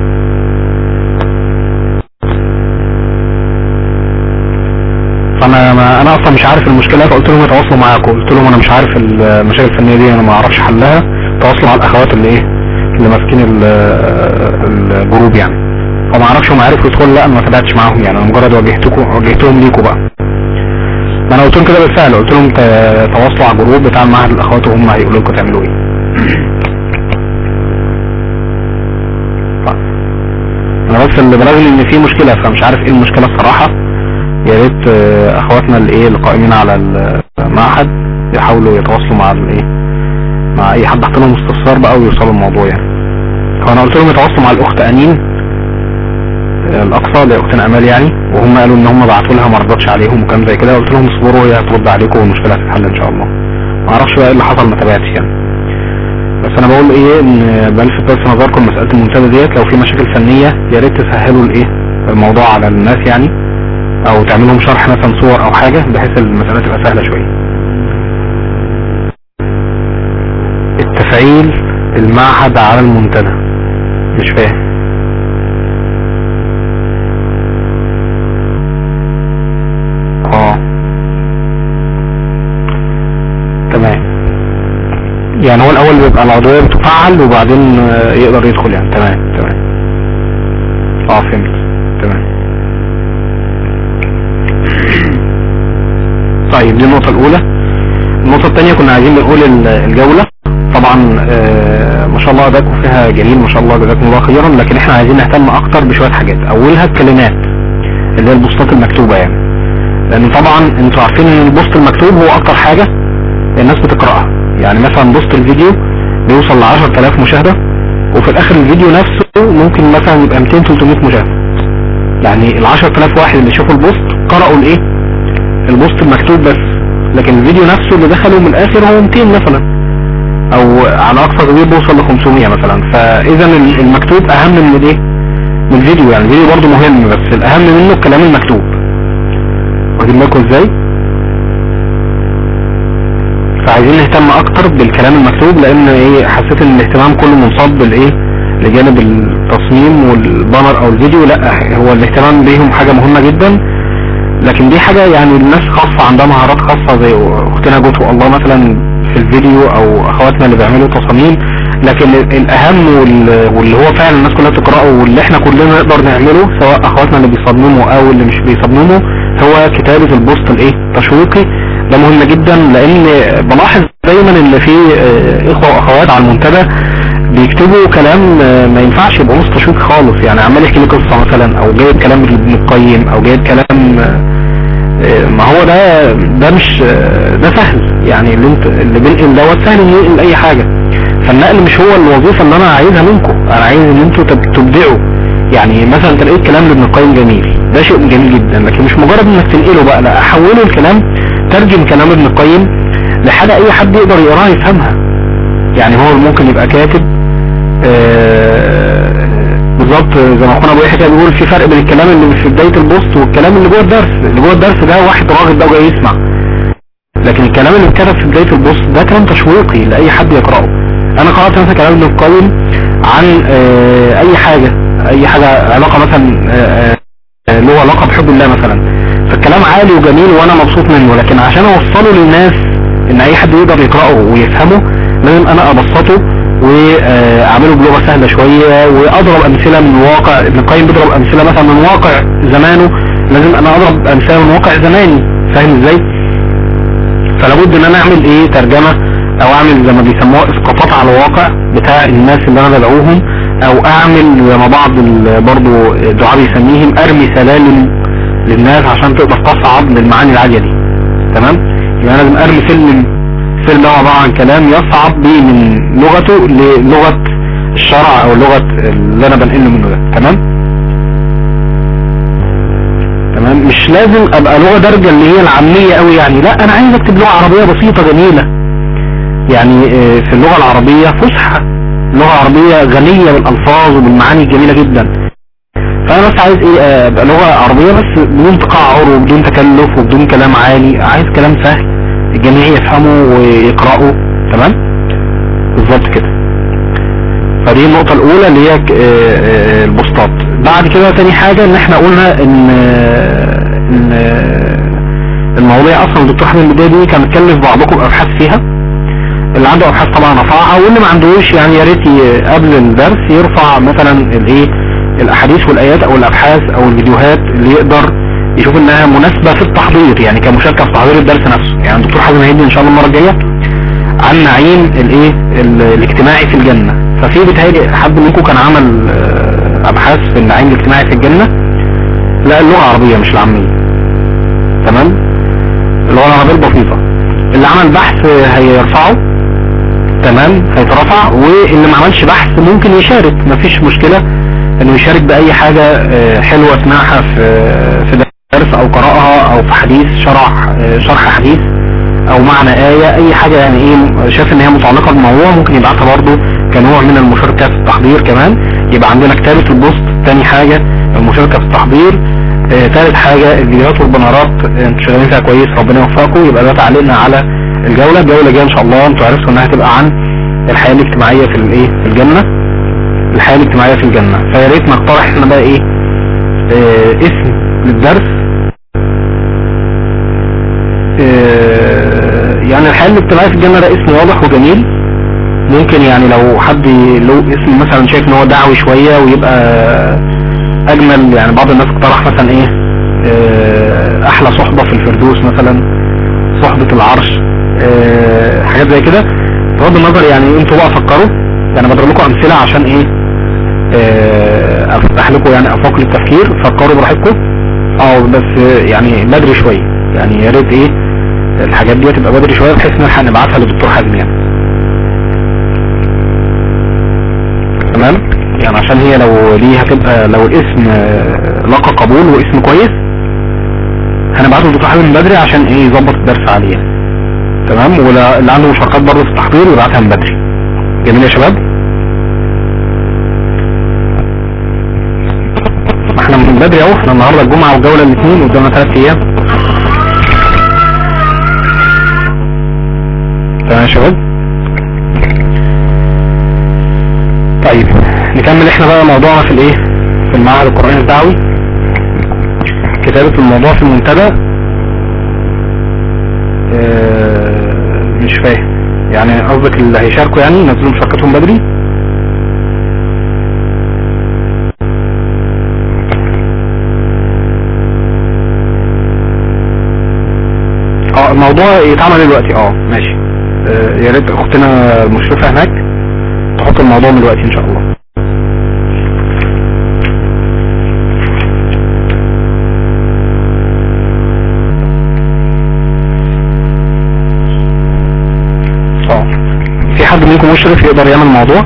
Speaker 2: فانا ما انا اصلا مش عارف المشكلة فقلت لهم يتواصلوا معاكم قلت لهم انا مش عارف المشاكل الفنية دي انا ما اعرفش حلها تواصلوا مع الاخوات اللي ايه اللي ماسكين ال- الجروب يعني فما اعرفش هم عرفوا يدخلوا لا انا ما تابعتش معاهم يعني انا مجرد واجهتكم واجهتهم ليكوا بقى ما انا قلت لهم كده بالفعل قلت لهم ت- تواصلوا على الجروب بتاع المعهد الاخوات وهم هيقولوا لكم تعملوا ايه طيب. انا بس اللي بلغني ان في مشكله فمش عارف ايه المشكله الصراحه يا ريت آه، اخواتنا اللي ايه القائمين على المعهد يحاولوا يتواصلوا مع الايه مع اي حد حط لهم استفسار بقى ويوصلوا الموضوع يعني فانا قلت لهم يتواصلوا مع الاخت انين آه، الاقصى اللي هي اختنا امال يعني وهم قالوا ان هم بعتوا لها ما ردتش عليهم وكان زي كده قلت لهم اصبروا هي هترد عليكم والمشكله هتتحل ان شاء الله ما اعرفش بقى ايه اللي حصل ما تابعتش يعني بس انا بقول ايه ان بلفت بس نظركم مساله المنتدى ديت لو في مشاكل فنيه يا ريت تسهلوا الايه الموضوع على الناس يعني او تعملوا لهم شرح مثلا صور او حاجه بحيث المساله تبقى سهله شويه التفعيل المعهد على المنتدى مش فاهم اه تمام يعني هو الاول بيبقى العضوية بتفعل وبعدين آه، يقدر يدخل يعني تمام تمام اه فهمت تمام طيب دي النقطة الاولى النقطة الثانية كنا عايزين بنقول ال- الجولة طبعا آه، ما شاء الله اداكم فيها جميل ما شاء الله جزاكم الله خيرا لكن احنا عايزين نهتم اكتر بشوية حاجات اولها الكلمات اللي هي البوستات المكتوبة يعني لان طبعا انتوا عارفين ان البوست المكتوب هو اكتر حاجة الناس بتقرأها يعني مثلا بوست الفيديو بيوصل ل 10000 مشاهدة وفي الاخر الفيديو نفسه ممكن مثلا يبقى 200 300 مشاهدة يعني ال 10000 واحد اللي شافوا البوست قرأوا الايه البوست المكتوب بس لكن الفيديو نفسه اللي دخلوا من الاخر هو 200 مثلا او على اقصى تقدير بيوصل ل 500 مثلا فاذا ال- المكتوب اهم من الايه من الفيديو يعني الفيديو برضه مهم بس الاهم منه الكلام المكتوب واخدين بالكم ازاي فعايزين نهتم اكتر بالكلام المكتوب لان ايه حسيت ان الاهتمام كله منصب بالايه لجانب التصميم والبانر او الفيديو لا هو الاهتمام بيهم حاجة مهمة جدا لكن دي حاجة يعني الناس خاصة عندها مهارات خاصة زي اختنا جوتو الله مثلا في الفيديو او اخواتنا اللي بيعملوا تصاميم لكن ال- الاهم وال- واللي هو فعلا الناس كلها تقرأه واللي احنا كلنا نقدر نعمله سواء اخواتنا اللي بيصمموا او اللي مش بيصمموا هو كتابة البوست الايه تشويقي ده مهم جدا لان بلاحظ دايما ان في آه، اخوة واخوات على المنتدى بيكتبوا كلام آه، ما ينفعش يبقى نص تشويق خالص يعني عمال يحكي لي قصة مثلا او جايب كلام ابن القيم او جايب كلام آه، آه، ما هو ده ده مش آه، ده سهل يعني اللي انت اللي بينقل دوت سهل انه ينقل اي حاجة فالنقل مش هو الوظيفة اللي انا عايزها منكم انا عايز ان انتوا تب- تبدعوا يعني مثلا انت لقيت كلام لابن القيم جميل ده شيء جميل جدا لكن مش مجرد انك تنقله بقى لا احوله الكلام ترجم كلام ابن القيم لحاجة اي حد يقدر يقراها يفهمها يعني هو ممكن يبقى كاتب آه، بالظبط زي ما اخونا ابو يحيى كده بيقول في فرق بين الكلام اللي في بداية البوست والكلام اللي جوه الدرس اللي جوه الدرس ده واحد راغب بقى جاي يسمع لكن الكلام اللي اتكتب في بداية البوست ده كلام تشويقي لأي حد يقرأه أنا قرأت مثلا كلام ابن القيم عن آه، أي حاجة أي حاجة علاقة مثلا آه، آه، له علاقة بحب الله مثلا فالكلام عالي وجميل وأنا مبسوط منه لكن عشان أوصله للناس إن أي حد يقدر يقرأه ويفهمه لازم أنا أبسطه واعمله بلغة سهلة شوية واضرب امثلة من واقع ابن القيم بيضرب امثلة مثلا من واقع زمانه لازم انا اضرب امثلة من واقع زماني فاهم ازاي فلا بد ان انا اعمل ايه ترجمة او اعمل زي ما بيسموها اسقاطات على الواقع بتاع الناس اللي انا بدعوهم او اعمل زي ما بعض ال- برضو الدعاء بيسميهم ارمي سلالم للناس عشان تقدر تصعد للمعاني العالية دي تمام يبقى انا لازم ارمي سلم السلم ده عبارة عن كلام يصعب بيه من لغته للغة الشرع او لغة اللي انا بنقله منه ده تمام تمام مش لازم ابقى لغة درجة اللي هي العامية قوي يعني لا انا عايز اكتب لغة عربية بسيطة جميلة يعني آه، في اللغة العربية فسحة اللغة العربية غنية بالالفاظ وبالمعاني الجميلة جدا فانا بس عايز ايه آه، ابقى لغة عربية بس بدون تقعر وبدون تكلف وبدون كلام عالي عايز كلام سهل الجميع يفهمه ويقرأه تمام بالظبط كده فدي النقطة الأولى اللي هي ك- آه، آه، البوستات بعد كده تاني حاجة إن إحنا قلنا إن آه، إن آه، المواضيع أصلا الدكتور حميد البداية دي كان متكلف بعضكم أبحاث فيها اللي عنده أبحاث طبعا رفعها واللي ما عندوش يعني يا ريت ي- قبل الدرس يرفع مثلا الإيه الأحاديث والآيات أو الأبحاث أو الفيديوهات اللي يقدر يشوف إنها مناسبة في التحضير يعني كمشاركة في تحضير الدرس نفسه يعني الدكتور حازم هيدي إن شاء الله المرة الجاية عن نعيم الايه ال- الاجتماعي في الجنة ففي بتهيألي حد منكم كان عمل آه، ابحاث في النعيم الاجتماعي في الجنة لا اللغة العربية مش العامية تمام اللغة العربية البسيطة اللي عمل بحث آه، هيرفعه تمام هيترفع واللي ما عملش بحث ممكن يشارك مفيش مشكلة انه يشارك باي حاجة آه، حلوة سمعها في في درس او قراءها او في حديث شرح آه، شرح حديث او معنى آية اي حاجة يعني ايه شايف ان هي متعلقة بالموضوع ممكن يبعتها برضو كنوع من المشاركة في التحضير كمان يبقى عندنا كتابة البوست تاني حاجة المشاركة في التحضير آه، تالت حاجة الفيديوهات والبنرات آه، انتوا شغالين فيها كويس ربنا يوفقكم يبقى ده تعليقنا على الجولة الجولة الجاية ان شاء الله انتوا عرفتوا انها تبقى عن الحياة الاجتماعية في الايه في الجنة الحياة الاجتماعية في الجنة فيا ريت نقترح احنا بقى ايه آه، اسم للدرس آه، يعني الحياة الاجتماعية في الجنة ده اسم واضح وجميل ممكن يعني لو حد له اسم مثلا شايف ان هو دعوي شوية ويبقى اجمل يعني بعض الناس اقترح مثلا ايه آه، احلى صحبة في الفردوس مثلا صحبة العرش آه، حاجات زي كده بغض النظر يعني انتوا بقى فكروا يعني بضرب لكم امثلة عشان ايه آه، افتح لكم يعني افاق للتفكير فكروا براحتكم اه بس يعني بدري شوية يعني يا ريت ايه الحاجات دي تبقى بدري شوية بحيث ان احنا نبعتها للدكتور حازم يعني تمام يعني عشان هي لو دي هتبقى لو الاسم آه، لقى قبول واسم كويس هنبعته للدكتور حازم من بدري عشان ايه يظبط الدرس عليه يعني. تمام واللي عنده مشاركات برضه في التحضير يبعتها من بدري جميل يا شباب ما احنا من بدري اهو احنا النهارده الجمعه والجوله الاثنين قدامنا ثلاث ايام تمام يا شباب طيب نكمل احنا بقى موضوعنا في الايه في المعهد القرآني الدعوي كتابة الموضوع في المنتدى اه مش فاهم يعني قصدك اللي هيشاركوا يعني ينزلوا مشاركتهم بدري اه الموضوع يتعمل دلوقتي اه ماشي آه، يا ريت اختنا المشرفة هناك تحط الموضوع من دلوقتي ان شاء الله اه في حد منكم مشرف يقدر يعمل موضوع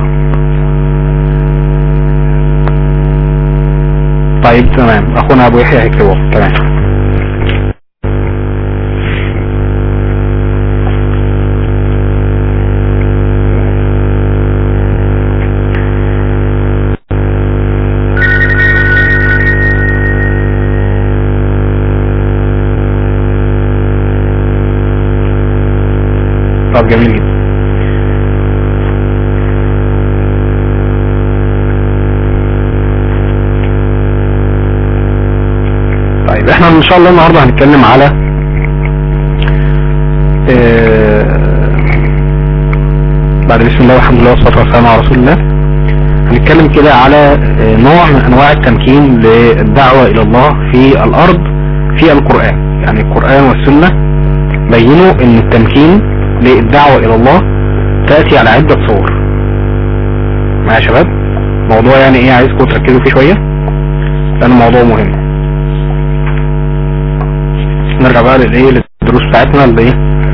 Speaker 2: طيب تمام اخونا ابو يحيى هيكتبه تمام طب جميل جدا طيب احنا ان شاء الله النهارده هنتكلم على آه، بعد بسم الله والحمد لله والصلاه والسلام على رسول الله هنتكلم كده على آه، نوع من انواع التمكين للدعوه الى الله في الارض في القران يعني القران والسنه بينوا ان التمكين للدعوه الى الله تاتي على عده صور معايا يا شباب موضوع يعني ايه عايزكم تركزوا فيه شويه لان الموضوع مهم نرجع بقى للايه للدروس بتاعتنا اللي ايه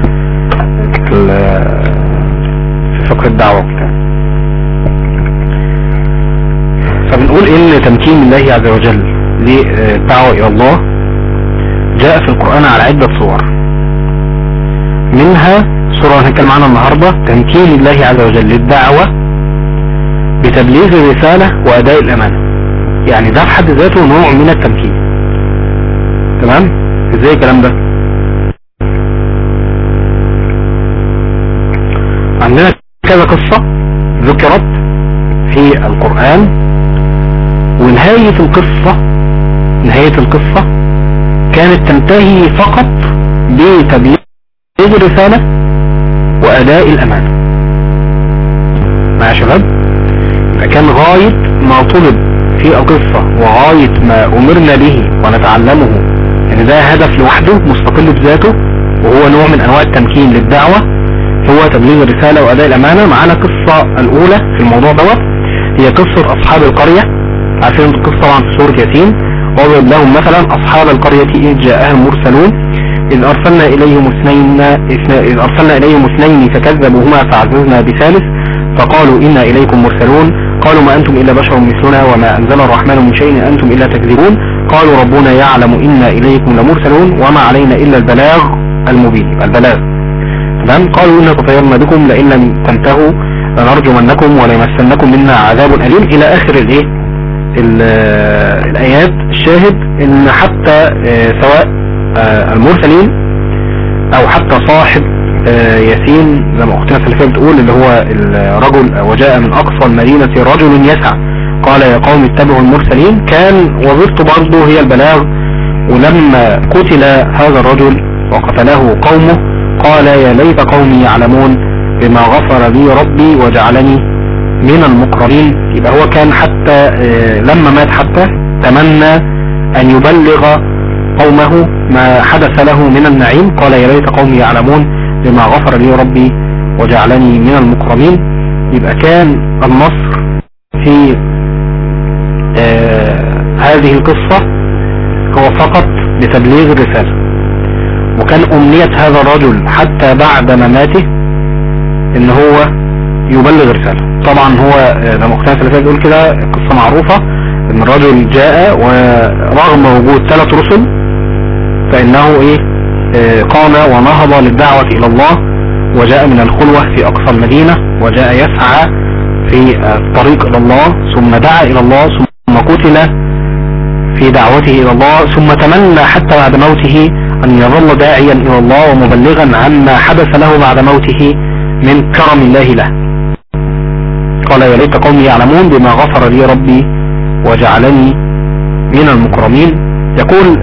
Speaker 2: في فقه الدعوة وبتاع فبنقول ان تمكين الله عز وجل للدعوة الى الله جاء في القرآن على عدة صور منها صورة هنتكلم عنها النهاردة تمكين الله عز وجل للدعوة بتبليغ الرسالة وأداء الأمانة يعني ده في حد ذاته نوع من التمكين تمام ازاي الكلام ده عندنا كذا قصة ذكرت في القرآن ونهاية القصة نهاية القصة كانت تنتهي فقط بتبليغ الرسالة وأداء الأمانة مع شباب كان غاية ما طلب في القصة وغاية ما أمرنا به ونتعلمه يعني ده هدف لوحده مستقل بذاته وهو نوع من أنواع التمكين للدعوة هو تبليغ الرسالة وأداء الأمانة معانا قصة الأولى في الموضوع دوت هي قصة أصحاب القرية عارفين القصة طبعا في سورة ياسين واضرب لهم مثلا أصحاب القرية إذ جاءها المرسلون إذ أرسلنا إليهم اثنين إذ أرسلنا إليهم اثنين فكذبوهما فعززنا بثالث فقالوا إنا إليكم مرسلون قالوا ما أنتم إلا بشر مثلنا وما أنزل الرحمن من شيء أنتم إلا تكذبون قالوا ربنا يعلم إنا إليكم لمرسلون وما علينا إلا البلاغ المبين البلاغ تمام قالوا إنا تطيرنا بكم لئن لم تنتهوا لنرجمنكم وليمسنكم منا عذاب أليم إلى آخر الإيه الآيات الشاهد إن حتى سواء المرسلين أو حتى صاحب ياسين زي ما اختنا سلفية بتقول اللي هو الرجل وجاء من اقصى المدينة رجل يسعى قال يا قوم اتبعوا المرسلين كان وظيفته برضه هي البلاغ ولما قتل هذا الرجل وقتله قومه قال يا ليت قومي يعلمون بما غفر لي ربي وجعلني من المقربين يبقى هو كان حتى لما مات حتى تمنى ان يبلغ قومه ما حدث له من النعيم قال يا ليت قومي يعلمون بما غفر لي ربي وجعلني من المكرمين يبقى كان النصر في آه هذه القصة هو فقط بتبليغ الرسالة وكان أمنية هذا الرجل حتى بعد مماته ان هو يبلغ رسالة طبعا هو زي ما اختنا سلفية بيقول كده قصة معروفة ان الرجل جاء ورغم وجود ثلاث رسل فانه ايه قام ونهض للدعوة الى الله وجاء من الخلوة في اقصى المدينة وجاء يسعى في الطريق الى الله ثم دعا الى الله ثم قتل في دعوته الى الله ثم تمنى حتى بعد موته ان يظل داعيا الى الله ومبلغا عما حدث له بعد موته من كرم الله له قال يا ليت قومي يعلمون بما غفر لي ربي وجعلني من المكرمين يقول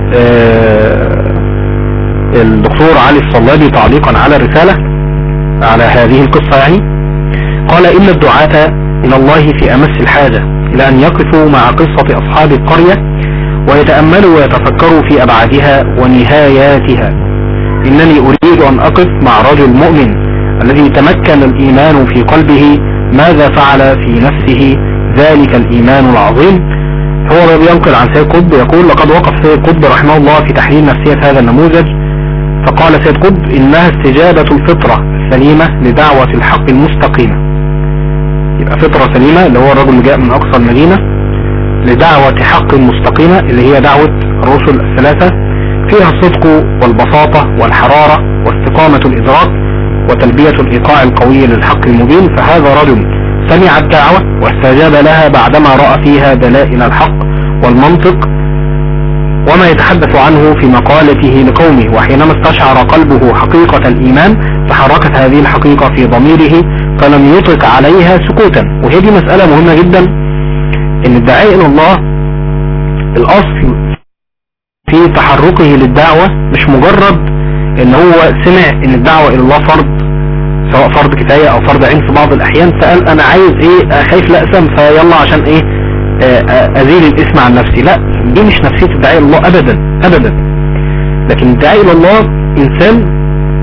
Speaker 2: الدكتور علي الصلابي تعليقا على الرسالة على هذه القصة يعني قال إن الدعاة إلى الله في أمس الحاجة إلى أن يقفوا مع قصة أصحاب القرية ويتأملوا ويتفكروا في أبعادها ونهاياتها إنني أريد أن أقف مع رجل مؤمن الذي تمكن الإيمان في قلبه ماذا فعل في نفسه ذلك الإيمان العظيم هو بينقل عن سيد قطب يقول لقد وقف سيد قطب رحمه الله في تحليل نفسية هذا النموذج فقال سيد قطب إنها استجابة الفطرة السليمة لدعوة الحق المستقيمة يبقى فطرة سليمة اللي هو الرجل اللي جاء من أقصى المدينة لدعوة حق مستقيمة اللي هي دعوة الرسل الثلاثة فيها الصدق والبساطة والحرارة واستقامة الإدراك وتلبية الإيقاع القوي للحق المبين فهذا رجل سمع الدعوة واستجاب لها بعدما رأى فيها دلائل الحق والمنطق وما يتحدث عنه في مقالته لقومه وحينما استشعر قلبه حقيقة الإيمان تحركت هذه الحقيقة في ضميره فلم يطلق عليها سكوتا وهي دي مسألة مهمة جدا ان الداعي الى الله الاصل في تحركه للدعوة مش مجرد ان هو سمع ان الدعوة الى الله فرض سواء فرض كفاية او فرض عين في بعض الاحيان فقال انا عايز ايه خايف لأسم فيلا عشان ايه ازيل الاسم عن نفسي لا دي مش نفسية الداعي الى الله ابدا ابدا لكن الداعي الى الله انسان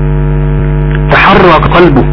Speaker 2: تحرك قلبه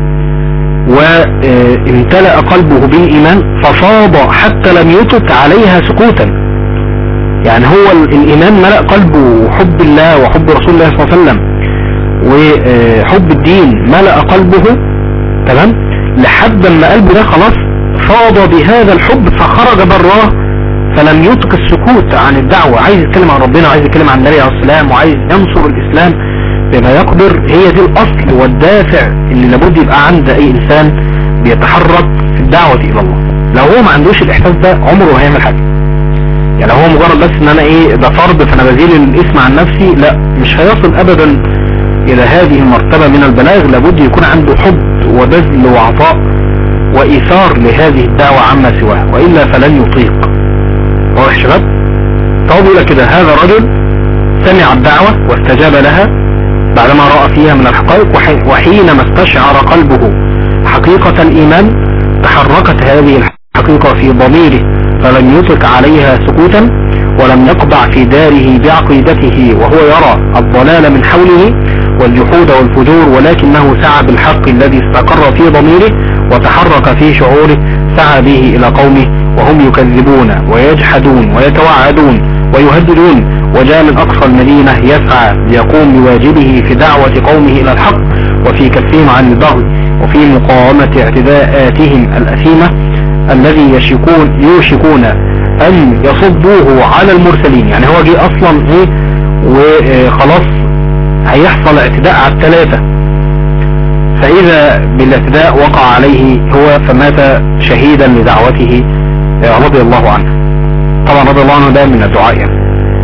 Speaker 2: وامتلأ قلبه بالإيمان ففاض حتى لم يطلق عليها سكوتا يعني هو الإيمان ملأ قلبه وحب الله وحب رسول الله صلى الله عليه وسلم وحب الدين ملأ قلبه تمام لحد ما قلبه ده خلاص فاض بهذا الحب فخرج براه فلم يترك السكوت عن الدعوة عايز يتكلم عن ربنا وعايز يتكلم عن النبي عليه السلام وعايز ينصر الإسلام بما يقدر هي دي الأصل والدافع اللي لابد يبقى عند أي إنسان بيتحرك في الدعوة إلى الله لو هو ما عندوش الإحساس ده عمره هيعمل حاجة يعني لو هو مجرد بس ان انا ايه ده فرض فانا بزيل الاسم عن نفسي لا مش هيصل ابدا الى هذه المرتبة من البلاغ لابد يكون عنده حب وبذل وعطاء وايثار لهذه الدعوة عما سواها وإلا فلن يطيق واضح شباب فهو بيقول كده هذا رجل سمع الدعوة واستجاب لها بعدما رأى فيها من الحقائق وحينما استشعر قلبه حقيقة الإيمان تحركت هذه الحقيقة في ضميره فلم يطلق عليها سكوتا ولم يقضع في داره بعقيدته وهو يرى الضلال من حوله والجحود والفجور ولكنه سعى بالحق الذي استقر في ضميره وتحرك في شعوره سعى به إلى قومه وهم يكذبون ويجحدون ويتوعدون ويهددون وجاء من أقصى المدينة يسعى ليقوم بواجبه في دعوة قومه إلى الحق وفي كفهم عن البغي وفي مقاومة اعتداءاتهم الأثيمة الذي يشكون يوشكون أن يصبوه على المرسلين يعني هو جه أصلا إيه وخلاص هيحصل اعتداء على الثلاثة فإذا بالاعتداء وقع عليه هو فمات شهيدا لدعوته رضي الله عنه طبعا رضي الله عنه ده من الدعاء يعني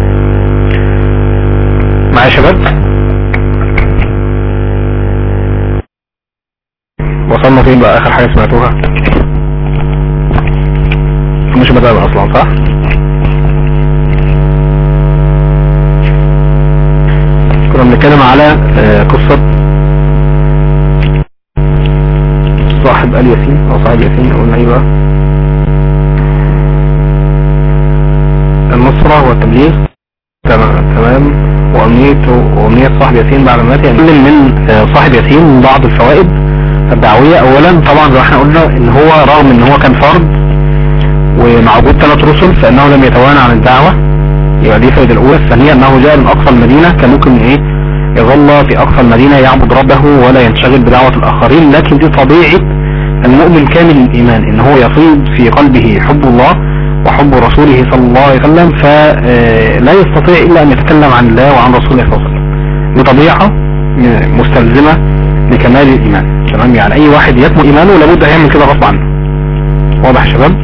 Speaker 2: معايا شباب وصلنا فين بقى اخر حاجة سمعتوها مش بدأ اصلا صح كنا بنتكلم على قصة صاحب آل ياسين او صاحب ياسين قلنا ايه بقى النصرة والتبليغ تمام تمام وأمنية وأمنية صاحب ياسين بعد ما مات يعني من صاحب ياسين بعض الفوائد الدعوية أولا طبعا زي ما احنا قلنا إن هو رغم إن هو كان فرد ومع وجود ثلاث رسل فإنه لم يتوانى عن الدعوة يبقى دي الفائدة الأولى الثانية إنه جاء من أقصى المدينة كان ممكن إيه يظل في أقصى المدينة يعبد ربه ولا ينشغل بدعوة الآخرين لكن دي طبيعة المؤمن كامل الإيمان إن هو يصيب في قلبه حب الله وحب رسوله صلى الله عليه وسلم فلا يستطيع إلا أن يتكلم عن الله وعن رسوله صلى الله عليه وسلم بطبيعة مستلزمة لكمال الإيمان تمام يعني أي واحد يتم إيمانه لابد هيعمل كده غصب عنه واضح يا شباب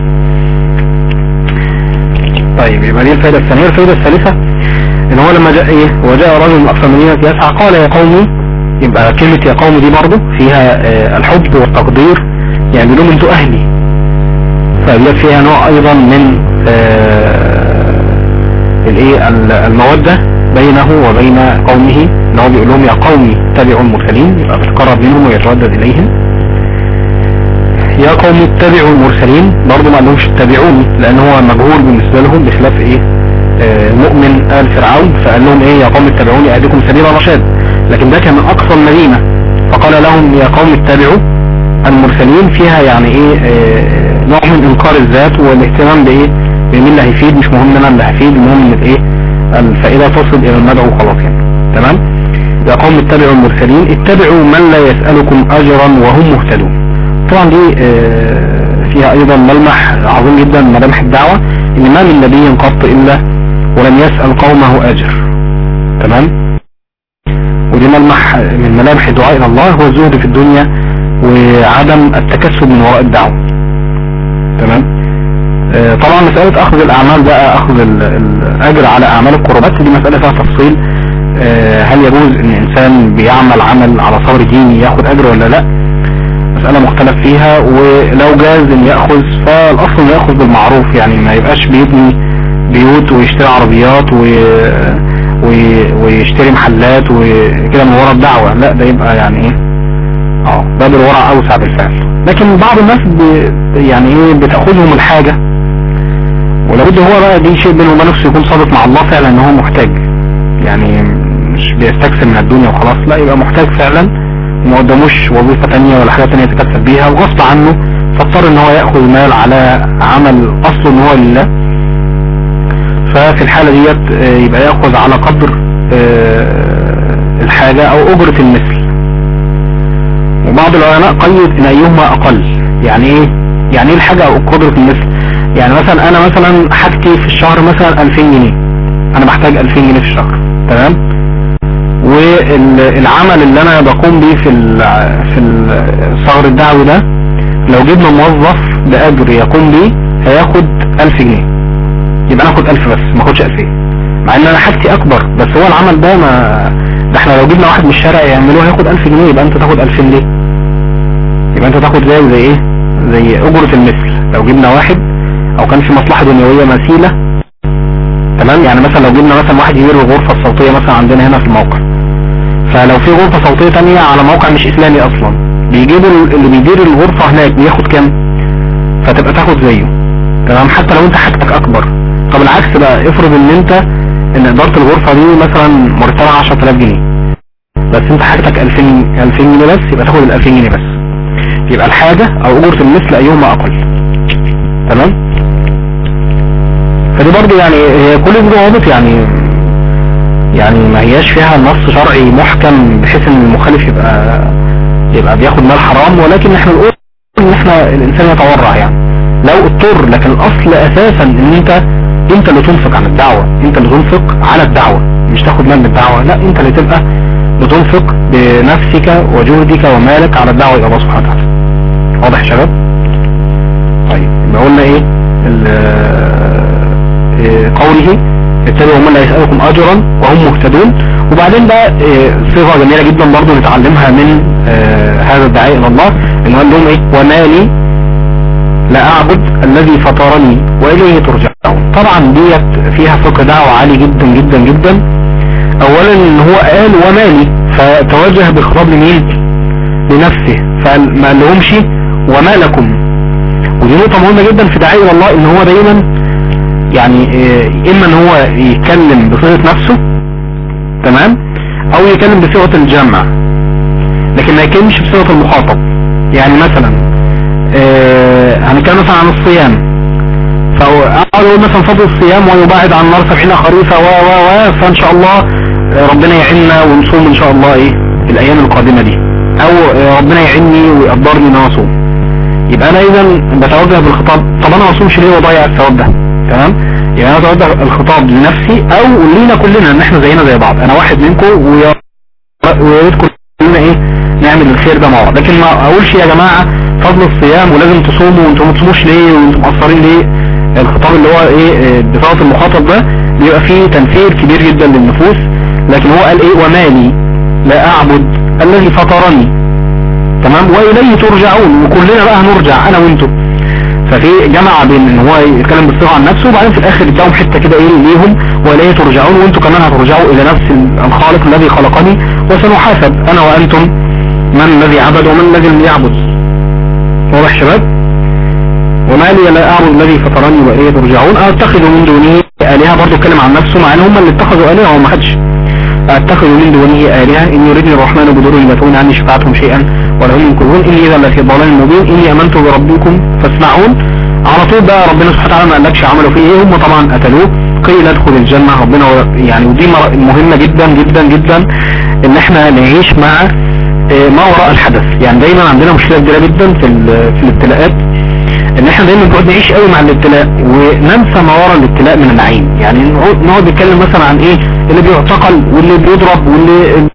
Speaker 2: طيب يبقى دي الفائدة الثانية الفائدة الثالثة ان هو لما جاء ايه وجاء رجل من اقصى المدينة يسعى قال يا قومي يبقى كلمة يا قومي دي برضه فيها آه الحب والتقدير يعني لهم انتوا اهلي فبيبقى فيها نوع ايضا من آه الايه المودة بينه وبين قومه ان هو بيقول لهم يا قومي اتبعوا المرسلين يبقى بيتقرب منهم ويتودد اليهم يا قوم اتبعوا المرسلين برضه ما قالهمش اتبعوني لان هو مجهول بالنسبة لهم بخلاف ايه آه مؤمن آل فرعون فقال لهم ايه يا قوم اتبعوني اهدكم سبيل الرشاد لكن ده كان من اقصى المدينة فقال لهم يا قوم اتبعوا المرسلين فيها يعني ايه آه نوع من انكار الذات والاهتمام بايه بمين اللي هيفيد مش مهم انا اللي هفيد المهم ان الايه الفائدة تصل الى المدعو خلاص يعني تمام يا قوم اتبعوا المرسلين اتبعوا من لا يسألكم اجرا وهم مهتدون طبعا دي آه فيها ايضا ملمح عظيم جدا من ملامح الدعوة ان ما من نبي قط الا ولم يسأل قومه اجر تمام ودي ملمح من ملامح الدعاء الى الله هو الزهد في الدنيا وعدم التكسب من وراء الدعوة تمام آه طبعا مسألة اخذ الاعمال بقى اخذ الاجر على اعمال القربات دي مسألة فيها تفصيل آه هل يجوز ان انسان بيعمل عمل على صور ديني ياخد اجر ولا لا مسألة مختلف فيها ولو جاز ان يأخذ فالاصل انه يأخذ بالمعروف يعني ما يبقاش بيبني بيوت ويشتري عربيات و... و... ويشتري محلات وكده من ورا الدعوة لا ده يبقى يعني ايه اه باب الورع اوسع بالفعل لكن بعض الناس ب... يعني ايه بتاخذهم الحاجة ولابد هو بقى دي شيء بينه وبين نفسه يكون صادق مع الله فعلا ان هو محتاج يعني مش بيستكثر من الدنيا وخلاص لا يبقى محتاج فعلا وما قداموش وظيفة تانية ولا حاجة تانية يتكسب بيها وغصب عنه فاضطر ان هو يأخذ مال على عمل اصله ان هو لله ففي الحالة ديت يبقى يأخذ على قدر الحاجة او اجرة المثل وبعض العلماء قيد ان ايهما اقل يعني ايه يعني ايه الحاجة او قدرة المثل يعني مثلا انا مثلا حاجتي في الشهر مثلا 2000 جنيه انا محتاج 2000 جنيه في الشهر تمام والعمل اللي انا بقوم بيه في في الثغر الدعوي ده لو جبنا موظف باجر يقوم بيه هياخد 1000 جنيه يبقى انا اخد 1000 بس ما اخدش 2000 مع ان انا حاجتي اكبر بس هو العمل ده ما ده احنا لو جبنا واحد من الشارع يعملوه هياخد 1000 جنيه يبقى انت تاخد 2000 ليه يبقى انت تاخد زي زي ايه زي اجرة المثل لو جبنا واحد او كان في مصلحة دنيوية مثيلة تمام يعني مثلا لو جبنا مثلا واحد يدير الغرفة الصوتية مثلا عندنا هنا في الموقع فلو في غرفة صوتية تانية على موقع مش اسلامي اصلا بيجيبوا اللي بيدير الغرفة هناك بياخد كام فتبقى تاخد زيه تمام حتى لو انت حاجتك اكبر طب العكس بقى افرض ان انت ان ادارة الغرفة دي مثلا مرتبة 10000 جنيه بس انت حاجتك 2000 2000 جنيه بس يبقى تاخد ال 2000 جنيه بس يبقى الحاجة او اجرة المثل ايهما اقل تمام فدي برضو يعني هي كل دي ضوابط يعني يعني ما هياش فيها نص شرعي محكم بحيث ان المخالف يبقى يبقى بياخد مال حرام ولكن احنا نقول ان احنا الانسان يتورع يعني لو اضطر لكن الاصل اساسا ان انت انت اللي تنفق عن الدعوة انت اللي تنفق على الدعوة مش تاخد مال من الدعوة لا انت اللي تبقى بتنفق بنفسك وجهدك ومالك على الدعوة الى الله سبحانه وتعالى واضح يا شباب طيب يبقى قلنا ايه قوله اتبعوا من لا يسألكم اجرا وهم مهتدون وبعدين بقى صيغة جميلة جدا برضو نتعلمها من هذا الدعاء الى الله ان قال لهم ايه ومالي لا اعبد الذي فطرني واليه ترجعون طبعا ديت فيها فقه دعوة عالي جدا جدا جدا اولا ان هو قال ومالي فتوجه بخطاب لمين لنفسه فما لهمش وما لكم ودي نقطة مهمة جدا في دعاء الى الله ان هو دايما يعني اما ان هو يتكلم بصيغة نفسه تمام او يتكلم بصيغة الجمع لكن ما يتكلمش بصيغة المخاطب يعني مثلا هنتكلم مثلا عن الصيام فاقعد اقول مثلا فضل الصيام ويبعد عن النار سبعين خريفة و و و فان شاء الله ربنا يعيننا ونصوم ان شاء الله ايه الايام القادمة دي او ربنا يعيني ويقدرني ان انا اصوم يبقى انا اذا بتوجه بالخطاب طب انا ما اصومش ليه واضيع الثواب ده تمام يعني انا بتوجه الخطاب لنفسي او لينا كلنا ان احنا زينا زي بعض انا واحد منكم ويا ريت كلنا ايه نعمل الخير ده مع بعض لكن ما اقولش يا جماعه فضل الصيام ولازم تصوموا وانتم ما تصوموش ليه وانتم مقصرين ليه الخطاب اللي هو ايه بصيغه المخاطب ده بيبقى فيه تنفير كبير جدا للنفوس لكن هو قال ايه ومالي لا اعبد الذي فطرني تمام واليه ترجعون وكلنا بقى هنرجع انا وانتم ففي جمع بين ان هو يتكلم بالصيغه عن نفسه وبعدين في الاخر اداهم حته كده ايه ليهم واليه ترجعون وانتم كمان هترجعوا الى نفس الخالق الذي خلقني وسنحاسب انا وانتم من الذي عبد ومن الذي لم يعبد واضح شباب وما لي لا اعبد الذي فطرني واليه ترجعون اتخذ من دونه الهه برضه اتكلم عن نفسه مع ان هم اللي اتخذوا الهه وما حدش اتخذ من دونه الهه ان يريدني الرحمن بضر لا تغن عني شفاعتهم شيئا ولا هم ينكرون اني اذا لفي ضلال مبين اني امنت بربكم فاسمعون على طول بقى ربنا سبحانه وتعالى ما قالكش عملوا فيه ايه هم طبعا قتلوه قيل ادخل الجنة ربنا يعني ودي مهمة جدا جدا جدا ان احنا نعيش مع ما وراء الحدث يعني دايما عندنا مشكلة كبيرة جدا في في الابتلاءات ان احنا دايما بنقعد نعيش قوي مع الابتلاء وننسى ما وراء الابتلاء من النعيم يعني نقعد نتكلم مثلا عن ايه اللي بيعتقل واللي بيضرب واللي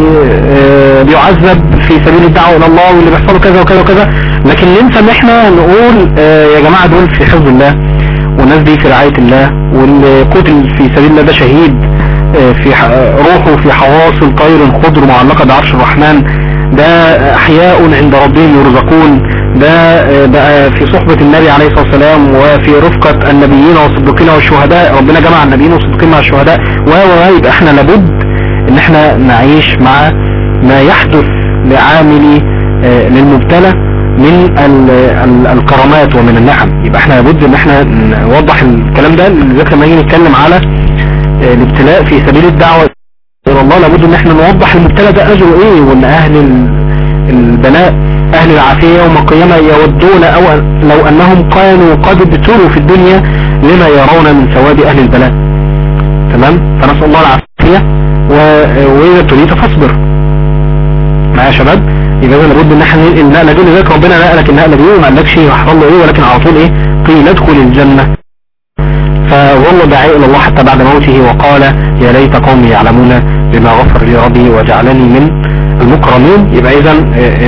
Speaker 2: بيعذب في سبيل الدعوة الى الله واللي بيحصله كذا وكذا وكذا لكن ننسى ان احنا نقول يا جماعة دول في حفظ الله والناس دي في رعاية الله واللي قتل في سبيل الله ده شهيد في روحه في حواصل طير خضر معلقة بعرش الرحمن ده احياء عند ربهم يرزقون ده بقى في صحبة النبي عليه الصلاة والسلام وفي رفقة النبيين والصديقين والشهداء ربنا جمع النبيين والصديقين مع الشهداء و يبقى احنا لابد ان احنا نعيش مع ما يحدث لعامل للمبتلى من الكرامات ومن النعم يبقى احنا لابد ان احنا نوضح الكلام ده لذلك لما نيجي نتكلم على الابتلاء في سبيل الدعوة الى الله لابد ان احنا نوضح المبتلى ده اجره ايه وان اهل البلاء اهل العافية يوم القيامة يودون او لو انهم كانوا قد ابتلوا في الدنيا لما يرون من ثواب اهل البلاء تمام فنسأل الله العافية و- واذا ابتليت فاصبر معايا يا شباب يبقى إذا لابد ان احنا ننقل النقله دي لذلك ربنا نقلك النقله دي وما قالكش حصل له ايه ولكن على طول ايه قيل ادخل الجنه فظل داعي الى الله حتى بعد موته وقال يا ليت قومي يعلمون بما غفر لي ربي وجعلني من المكرمين يبقى اذا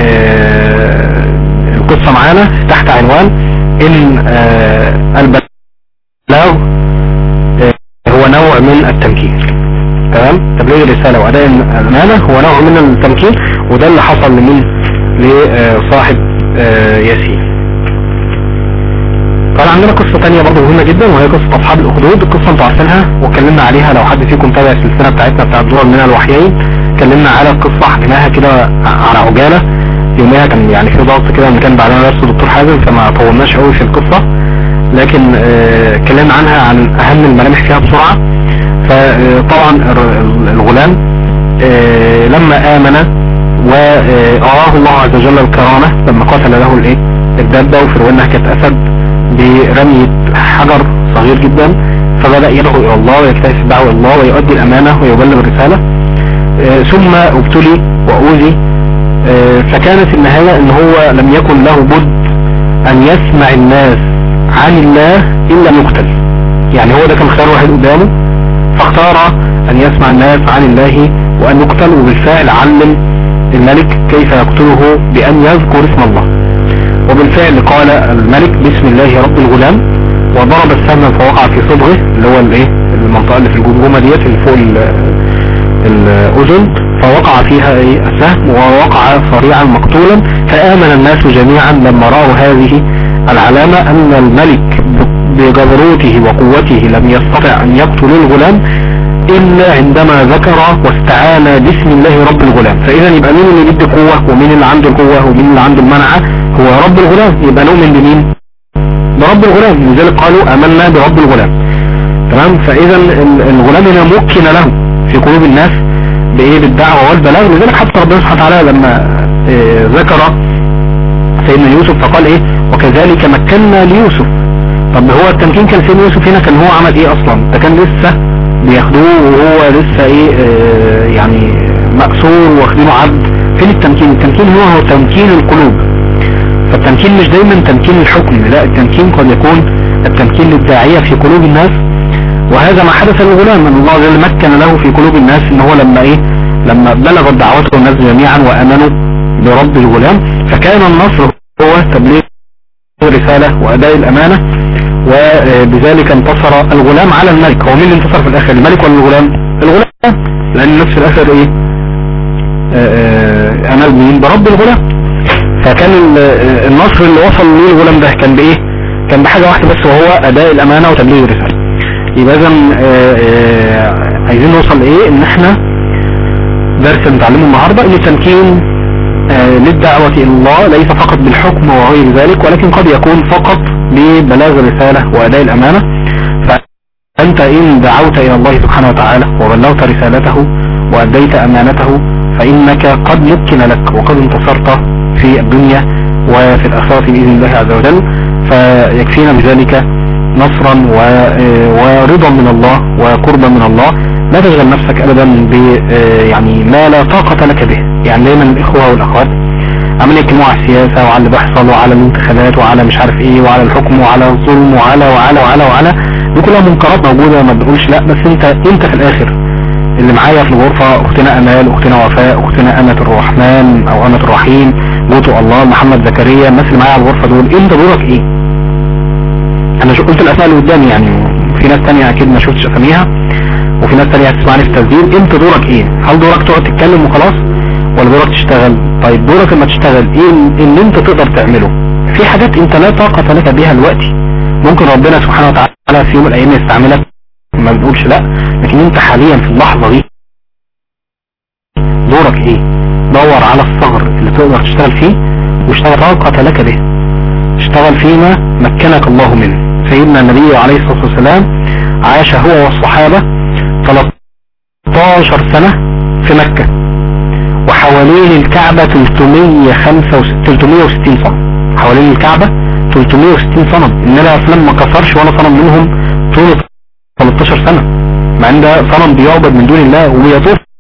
Speaker 2: القصة معانا تحت عنوان ان آه، البلاغ آه، هو نوع من التمكين تمام تبليغ الرسالة واداء الامانة هو نوع من التمكين وده اللي حصل لمين لصاحب آه، ياسين كان عندنا قصة تانية برضه مهمة جدا وهي قصة أصحاب الأخدود القصة انتوا عارفينها واتكلمنا عليها لو حد فيكم تابع السلسلة بتاعتنا بتاعت دور من الوحيين اتكلمنا على القصة حكيناها كده على عجالة يوميها كان يعني في ضغط كده ان كان بعدها درس دكتور حازم فما طولناش قوي في القصة لكن آه، اتكلمنا عنها عن أهم الملامح فيها بسرعة فطبعا الر- الغلام آه، لما آمن وأراه الله عز وجل الكرامة لما قتل له الايه الدابة وفرعونها كانت أسد برمية حجر صغير جدا فبدأ يدعو إلى الله ويجتهد في الدعوة إلى الله ويؤدي الأمانة ويبلغ الرسالة آه، ثم ابتلي وأوذي آه، فكانت النهاية ان هو لم يكن له بد ان يسمع الناس عن الله الا مقتل يعني هو ده كان خيار واحد قدامه فاختار ان يسمع الناس عن الله وان يقتل وبالفعل علم الملك كيف يقتله بان يذكر اسم الله وبالفعل قال الملك بسم الله رب الغلام وضرب السهم فوقع في صدغه اللي هو الايه المنطقة اللي في الجمجمة ديت اللي فوق ال- الأذن فوقع فيها إيه السهم ووقع صريعا مقتولا فآمن الناس جميعا لما رأوا هذه العلامة أن الملك بجبروته وقوته لم يستطع أن يقتل الغلام إلا عندما ذكر واستعان باسم الله رب الغلام فإذا يبقى مين اللي بيدي قوة ومين اللي عنده القوة ومين اللي عنده المنعة هو رب الغلام يبقى نؤمن بمين برب الغلام لذلك قالوا آمنا برب الغلام تمام فإذا ال- الغلام هنا مكن له في قلوب الناس بإيه بالدعوة والبلاغ لذلك حتى ربنا سبحانه وتعالى لما آه، ذكر سيدنا يوسف فقال إيه وكذلك مكنا ليوسف طب هو التمكين كان سيدنا يوسف هنا كان هو عمل إيه أصلا ده كان لسه بياخدوه وهو لسه إيه آه، يعني مأسور واخدينه عبد فين التمكين التمكين هو هو تمكين القلوب فالتمكين مش دايما تمكين الحكم لا التمكين قد يكون التمكين للداعية في قلوب الناس وهذا ما حدث للغلام ان الله عز وجل مكن له في قلوب الناس ان هو لما ايه لما بلغت دعوته الناس جميعا وامنوا برب الغلام فكان النصر هو تبليغ الرسالة واداء الامانة وبذلك انتصر الغلام على الملك هو مين اللي انتصر في الاخر الملك ولا الغلام الغلام لان النفس في الاخر ايه آه، آه، امل مين برب الغلام فكان ال- آه، النصر اللي وصل ليه الغلام ده كان بايه كان بحاجة واحدة بس وهو اداء الامانة وتبليغ الرسالة يبقى اذا آه، آه، عايزين نوصل لايه ان احنا درس نتعلمه النهاردة ان التمكين آه، للدعوة الى الله ليس فقط بالحكم وغير ذلك ولكن قد يكون فقط ببلاغ الرسالة واداء الامانة فانت ان دعوت الى الله سبحانه وتعالى وبلغت رسالته واديت امانته فانك قد مكن لك وقد انتصرت في الدنيا وفي الاخرة باذن الله عز وجل فيكفينا بذلك نصرا و- آه، ورضا من الله وقربا من الله لا تشغل نفسك ابدا ب آه، يعني ما لا طاقة لك به يعني دايما الاخوة والاخوات عمالين يتكلموا على السياسة وعلى اللي بيحصل وعلى الانتخابات وعلى مش عارف ايه وعلى الحكم وعلى الظلم وعلى وعلى وعلى وعلى دي كلها منكرات موجودة ما بنقولش لا بس انت انت في الاخر اللي معايا في الغرفة اختنا امال اختنا وفاء اختنا امة الرحمن او امة الرحيم بوتو الله محمد زكريا الناس اللي معايا على الغرفة دول انت دورك ايه انا شو قلت الاسماء اللي قدامي يعني في ناس تانية اكيد ما شفتش اساميها وفي ناس تانية هتسمعني في التسجيل انت دورك ايه هل دورك تقعد تتكلم وخلاص ولا دورك تشتغل طيب دورك لما تشتغل ايه اللي انت تقدر تعمله في حاجات انت لا طاقة لك بيها دلوقتي ممكن ربنا سبحانه وتعالى في يوم من الايام يستعملك ما بنقولش لا لكن انت حاليا في اللحظة دي دورك ايه دور على الثغر اللي تقدر تشتغل فيه واشتغل طاقة لك به اشتغل فيما مكنك الله منه سيدنا النبي عليه الصلاة والسلام عاش هو والصحابة 13 سنة في مكة وحوالين الكعبة 365 360 صنم حوالين الكعبة 360 صنم النبي عليه الصلاة والسلام ما كسرش ولا صنم منهم طول 13 سنة مع ان ده صنم بيعبد من دون الله وبيطوف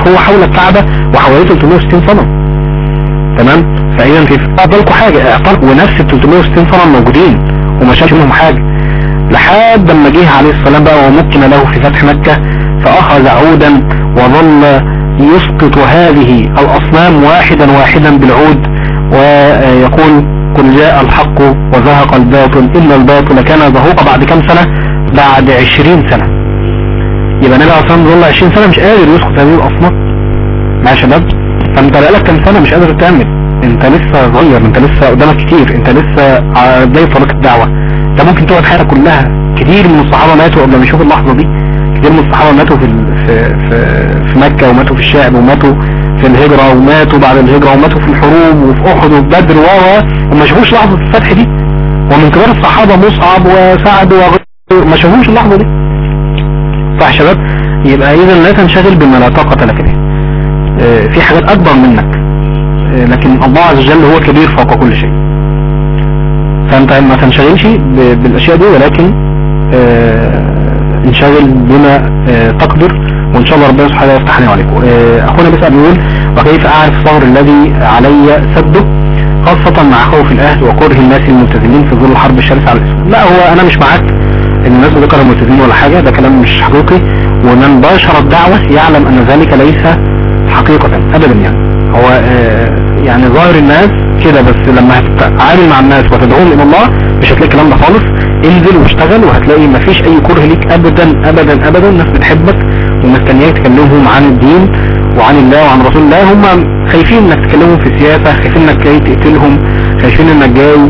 Speaker 2: هو حول الكعبة وحواليه 360 صنم تمام فاذا في بالكم حاجة اعطاك ونفس ال 360 صنم موجودين وما شافش منهم حاجة لحد لما جه عليه السلام بقى ومكن له في فتح مكة فاخذ عودا وظل يسقط هذه الاصنام واحدا واحدا بالعود ويقول قل جاء الحق وزهق الباطل إن الباطل كان زهوقا بعد كم سنة بعد عشرين سنة يبقى النبي عليه الصلاة والسلام 20 سنة مش قادر يسقط هذه الأصنام مع شباب فانت بقالك كم سنة مش قادر تعمل انت لسه صغير انت لسه قدامك كتير انت لسه على بداية طريق الدعوة انت ممكن تقعد حياتك كلها كتير من الصحابة ماتوا قبل ما يشوفوا اللحظة دي كتير من الصحابة ماتوا في في في, في مكة وماتوا في الشعب وماتوا في الهجرة وماتوا بعد الهجرة وماتوا في الحروب وفي احد وفي بدر و وما شافوش لحظة الفتح دي ومن كبار الصحابة مصعب وسعد وغيره ما شافوش اللحظة دي صح يا شباب يبقى اذا لا تنشغل بما لا طاقة لك به اه في حاجات اكبر منك اه لكن الله عز وجل هو كبير فوق كل شيء فانت ما تنشغلش بالاشياء دي ولكن اه انشغل بما تقدر وان شاء الله ربنا سبحانه يفتح علينا وعليكم اخونا بيسأل بيقول وكيف اعرف الصغر الذي علي سده خاصة مع خوف الاهل وكره الناس الملتزمين في ظل الحرب الشرسة على الاسلام لا هو انا مش معاك ان الناس بتكره الملتزمين ولا حاجة ده كلام مش حقيقي ومن باشر الدعوة يعلم ان ذلك ليس حقيقة ابدا يعني هو يعني ظاهر الناس كده بس لما هتتعامل مع الناس وتدعوهم الى الله مش هتلاقي الكلام ده خالص انزل واشتغل وهتلاقي مفيش اي كره ليك ابدا ابدا ابدا الناس بتحبك ومستنياك تكلمهم عن الدين وعن الله وعن رسول الله هم خايفين انك تكلمهم في سياسة خايفين انك جاي تقتلهم خايفين انك جاي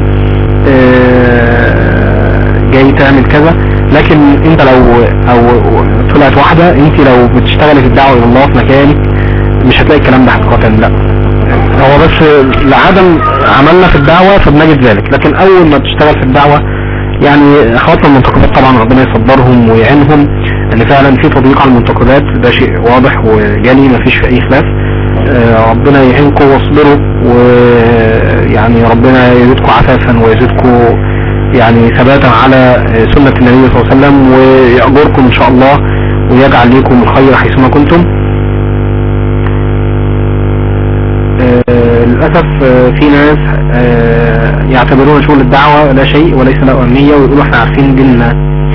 Speaker 2: جاي تعمل كذا لكن انت لو او طلعت واحدة انت لو بتشتغلي في الدعوة الى الله في مكانك مش هتلاقي الكلام ده حقيقة لا هو بس لعدم عملنا في الدعوة فبنجد ذلك لكن اول ما تشتغل في الدعوة يعني اخواتنا المنتقبات طبعا ربنا يصبرهم ويعينهم ان فعلا في تضييق على المنتقبات ده شيء واضح وجلي مفيش في اي خلاف آه ربنا يعينكم واصبروا ويعني ربنا يزيدكم عفافا ويزيدكم يعني ثباتا على سنة النبي صلى الله عليه وسلم ويأجركم ان شاء الله ويجعل لكم الخير حيثما كنتم آه للأسف آه في ناس يعتبرون شغل الدعوة لا شيء وليس له أهمية ويقولوا احنا عارفين ديننا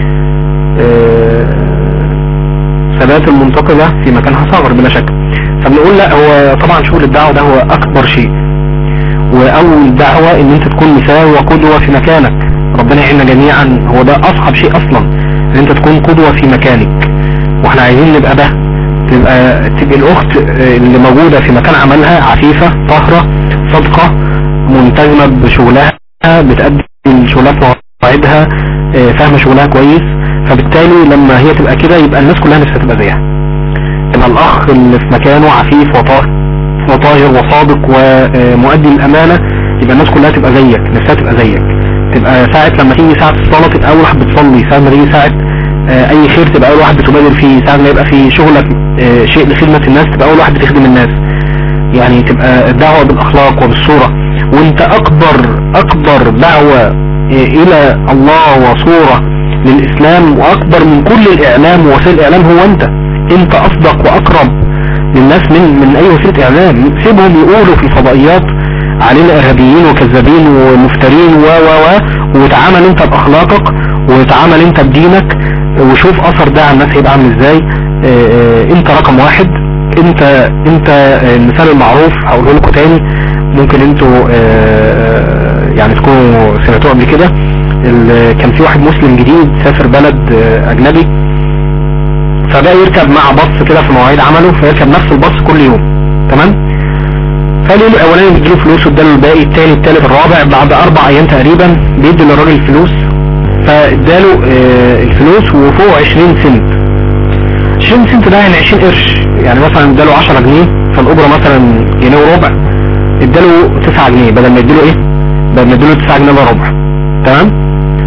Speaker 2: ثبات المنتقبة في مكانها صغر بلا شك فبنقول لا هو طبعا شغل الدعوة ده هو أكبر شيء وأول دعوة إن أنت تكون مثال وقدوة في مكانك ربنا يعيننا جميعا هو ده أصعب شيء أصلا إن أنت تكون قدوة في مكانك وإحنا عايزين نبقى ده تبقى تبقى الأخت اللي موجودة في مكان عملها عفيفة طاهرة صادقة ملتزمة بشغلها بتأدي شغلها في مواعيدها فاهمة شغلها كويس فبالتالي لما هي تبقى كده يبقى الناس كلها نفسها تبقى زيها يبقى الاخ اللي في مكانه عفيف وطاهر وطاهر وصادق ومؤدي الامانة يبقى الناس كلها تبقى زيك نفسها تبقى زيك تبقى ساعة لما تيجي ساعة الصلاة تبقى اول واحد بتصلي ساعة ما تيجي ساعة اي خير تبقى اول واحد بتبادر فيه ساعة ما يبقى في شغلك شيء لخدمة الناس تبقى اول واحد بتخدم الناس يعني تبقى الدعوة بالاخلاق وبالصورة وانت اكبر اكبر دعوة الى الله وصورة للإسلام وأكبر من كل الإعلام ووسائل الإعلام هو أنت أنت أصدق وأقرب للناس من من أي وسيلة إعلام سيبهم يقولوا في الفضائيات علينا إرهابيين وكذابين ومفترين و و و وتعامل أنت بأخلاقك وتعامل أنت بدينك وشوف أثر ده على الناس هيبقى عامل إزاي أنت رقم واحد أنت أنت المثال المعروف هقوله لكم تاني ممكن أنتوا يعني تكونوا سمعتوه قبل كده كان في واحد مسلم جديد سافر بلد اجنبي فبقى يركب مع باص كده في مواعيد عمله فيركب نفس الباص كل يوم تمام فاليوم الاولاني بيديله فلوس واداله الباقي التاني التالت الرابع بعد اربع ايام تقريبا بيدي للراجل الفلوس فاداله آه الفلوس وفوق 20 سنت 20 سنت ده يعني 20 قرش يعني مثلا اداله 10 جنيه فالاجره مثلا جنيه وربع اداله 9 جنيه بدل ما يديله ايه بدل ما يديله 9 جنيه الا ربع تمام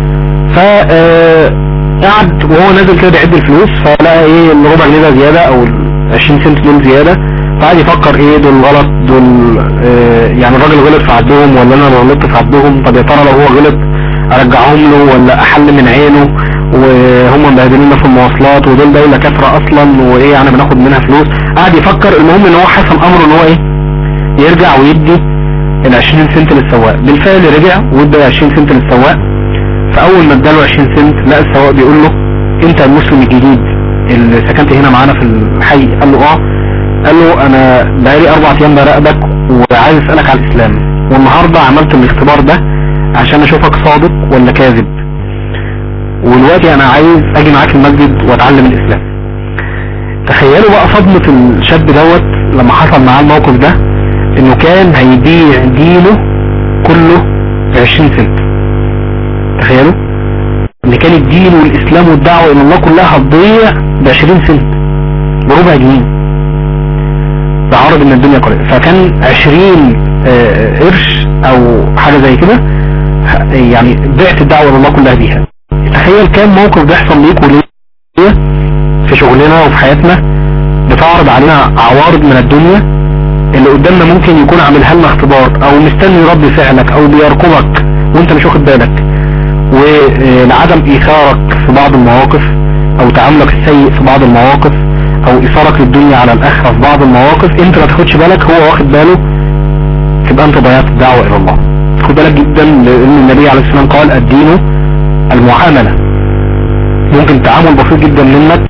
Speaker 2: فقعد وهو نازل كده بيعد الفلوس فلقى ايه الربع جنيه ده زيادة او ال 20 سنت دول زيادة فقعد يفكر ايه دول غلط دول اه يعني الراجل غلط في عدهم ولا انا غلطت في عدهم طب يا ترى لو هو غلط ارجعهم له ولا احل من عينه وهم مبهدليننا في المواصلات ودول دولة كافرة اصلا وايه يعني بناخد منها فلوس قعد يفكر المهم ان هو حسم امره ان هو ايه يرجع ويدي ال 20 سنت للسواق بالفعل رجع وادى 20 سنت للسواق فاول ما اداله 20 سنت لقى السواق بيقول له انت المسلم الجديد اللي سكنت هنا معانا في الحي قال له اه قال له انا بقالي اربع ايام براقبك وعايز اسالك على الاسلام والنهارده عملت الاختبار ده عشان اشوفك صادق ولا كاذب ودلوقتي انا عايز اجي معاك المسجد واتعلم الاسلام تخيلوا بقى صدمة الشاب دوت لما حصل معاه الموقف ده انه كان هيبيع دينه كله ب 20 سنت تخيلوا ان كان الدين والاسلام والدعوة الى الله كلها هتضيع ب 20 سنت بربع جنيه بعرض ان الدنيا قليلة فكان 20 آه، قرش او حاجة زي كده ه- يعني بعت الدعوة الى الله كلها بيها تخيل كام موقف بيحصل ليك وليا في شغلنا وفي حياتنا بتعرض علينا عوارض من الدنيا اللي قدامنا ممكن يكون عاملها لنا اختبار او مستني رد فعلك او بيرقبك وانت مش واخد بالك ولعدم ايثارك في بعض المواقف او تعاملك السيء في بعض المواقف او ايثارك للدنيا على الاخرة في بعض المواقف انت ما تاخدش بالك هو واخد باله تبقى انت ضيعت الدعوة الى الله خد بالك جدا لان النبي عليه الصلاة والسلام قال الدين المعاملة ممكن تعامل بسيط جدا منك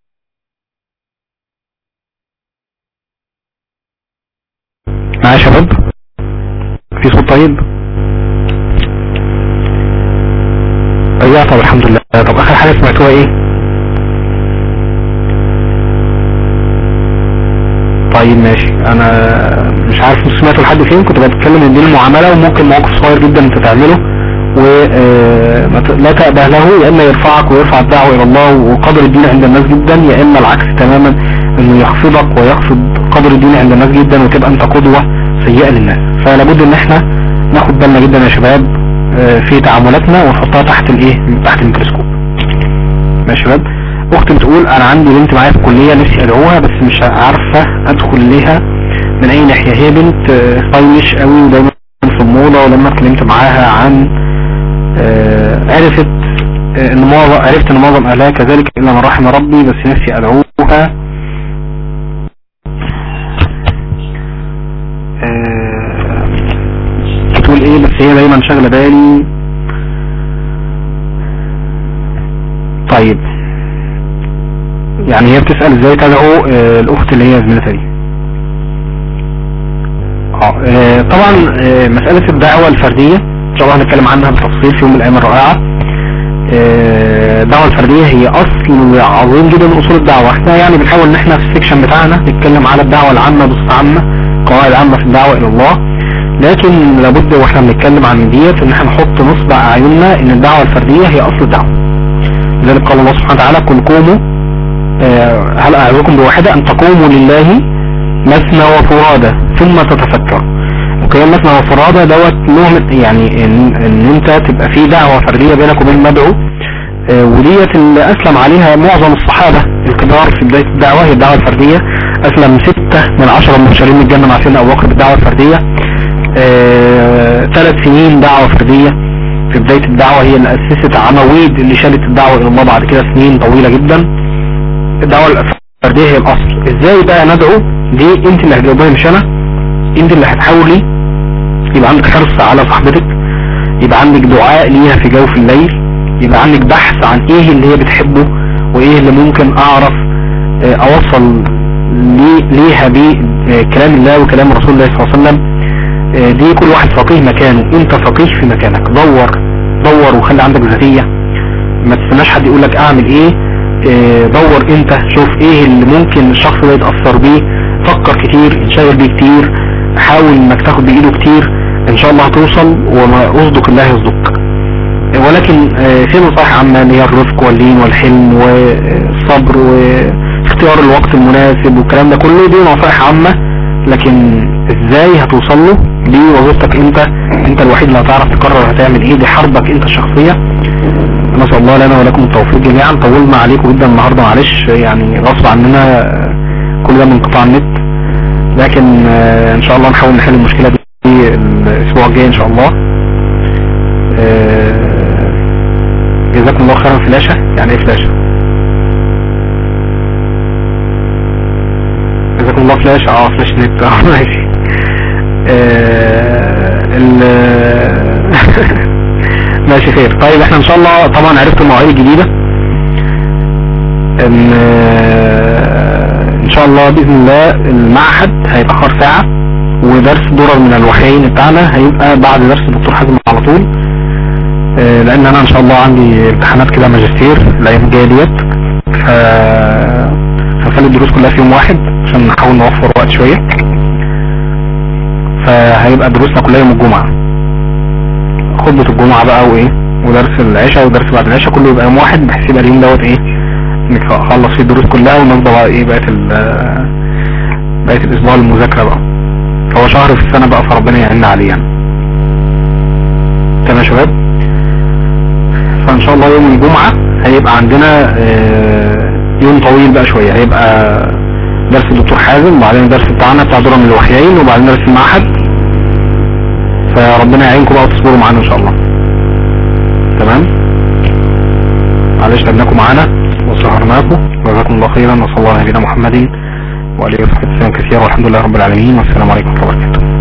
Speaker 2: معايا يا شباب في صوت طيب ايوه طب الحمد لله طب اخر حاجة سمعتوها ايه طيب ماشي انا مش عارف انتوا سمعتوا لحد فين كنت بتكلم ان دي المعاملة وممكن موقف صغير جدا انت تعمله ولا تأبه له يا اما يرفعك ويرفع الدعوة الى الله وقدر الدين عند الناس جدا يا اما العكس تماما انه يخفضك ويخفض قدر الدين عند الناس جدا وتبقى انت قدوة سيئة للناس فلابد ان احنا ناخد بالنا جدا يا شباب آه، في تعاملاتنا ونحطها تحت الايه تحت الميكروسكوب ماشي يا شباب اختي بتقول انا عندي بنت معايا في الكلية نفسي ادعوها بس مش عارفة ادخل ليها من اي ناحية هي بنت آه، ستايلش قوي ودايما في الموضة ولما اتكلمت معاها عن آه، عرفت آه، ان معظم عرفت ان معظم اهلها كذلك الا من رحم ربي بس نفسي ادعوها آه، بتقول ايه بس هي دايما شاغله بالي طيب يعني هي بتسأل ازاي تدعو آه، الاخت اللي هي زميلتها دي آه، آه، طبعا آه، مسألة الدعوة الفردية ان شاء الله هنتكلم عنها بتفصيل في يوم من الايام الرائعة آه، الدعوة الفردية هي اصل عظيم جدا من اصول الدعوة احنا يعني بنحاول ان احنا في السكشن بتاعنا نتكلم على الدعوة العامة بصفة عامة قواعد عامة في الدعوة الى الله لكن لابد واحنا بنتكلم عن ديت ان احنا نحط نصب اعيننا ان الدعوة الفردية هي اصل الدعوة لذلك قال الله سبحانه وتعالى قل قوموا آه، هل اعظكم بواحدة ان تقوموا لله مثنى وفرادى ثم تتفكروا وكمان مثنى وفرادى دوت نوع من- يعني ان, ان انت تبقى في دعوة فردية بينك وبين المدعو آه، وديت اللي اسلم عليها معظم الصحابة الكبار في بداية الدعوة هي الدعوة الفردية اسلم ستة من عشرة المبشرين من الجنة مع سيدنا ابو بكر بالدعوة الفردية آه، ثلاث سنين دعوة فردية في بداية الدعوة هي اللي اسست عواميد اللي شالت الدعوة الى الله بعد كده سنين طويلة جدا الدعوة الفردية هي الاصل ازاي بقى ندعو دي انت اللي هتجاوبها مش انا انت اللي هتحاولي يبقى عندك حرص على صاحبتك يبقى عندك دعاء ليها في جوف الليل يبقى عندك بحث عن ايه اللي هي بتحبه وايه اللي ممكن اعرف اه، اوصل لي- ليها بكلام الله وكلام رسول الله صلى الله عليه وسلم اه، دي كل واحد فقيه مكانه انت فقيه في مكانك دور دور وخلي عندك ذاتية ما تستناش حد يقول لك اعمل ايه اه، دور انت شوف ايه اللي ممكن الشخص ده يتأثر بيه فكر كتير انشغل بيه كتير حاول انك تاخد بايده كتير ان شاء الله هتوصل وما اصدق الله يصدق ولكن آه، في نصائح عامة اللي هي الرفق واللين والحلم والصبر واختيار الوقت المناسب والكلام ده كله دي نصائح عامة لكن ازاي هتوصل له دي وظيفتك انت انت الوحيد اللي هتعرف تقرر هتعمل ايه دي حربك انت الشخصية نسأل الله لنا ولكم التوفيق جميعا طولنا عليكم جدا النهاردة معلش يعني غصب عننا آه، كل ده من قطاع النت لكن آه، ان شاء الله نحاول نحل المشكلة دي الاسبوع الجاي ان شاء الله آه، جزاكم الله خيرا فلاشة يعني ايه فلاشة جزاكم الله فلاش اه فلاش نت اه ماشي آه، ال ماشي خير طيب احنا ان شاء الله طبعا عرفت المواعيد الجديدة ان آه، ان شاء الله باذن الله المعهد هيتاخر ساعة ودرس درر من الوحيين بتاعنا هيبقى بعد درس الدكتور حازم على طول آه، لان انا ان شاء الله عندي امتحانات كده ماجستير الايام الجايه ديت ف هنخلي الدروس كلها في يوم واحد عشان نحاول نوفر وقت شويه فهيبقى دروسنا كلها يوم الجمعه خطبه الجمعه بقى وايه ودرس العشاء ودرس بعد العشاء كله يبقى يوم واحد بحيث يبقى اليوم دوت ايه نخلص فيه الدروس كلها ونفضل بقى ايه بقيه ال بقيه الاسبوع المذاكره بقى هو شهر في السنه بقى فربنا يعيننا عليه يعني تمام يا شباب فان شاء الله يوم الجمعة هيبقى عندنا آه، يوم طويل بقى شوية هيبقى درس الدكتور حازم وبعدين الدرس بتاعنا بتاع درة من الوحيين وبعدين درس المعهد فربنا يعينكم بقى وتصبروا معانا ان شاء الله تمام معلش تعبناكم معانا وسهرناكم وجزاكم الله خيرا وصلى الله على نبينا محمد وعليه وصحبه وسلم كثيرا والحمد لله رب العالمين والسلام عليكم ورحمه الله وبركاته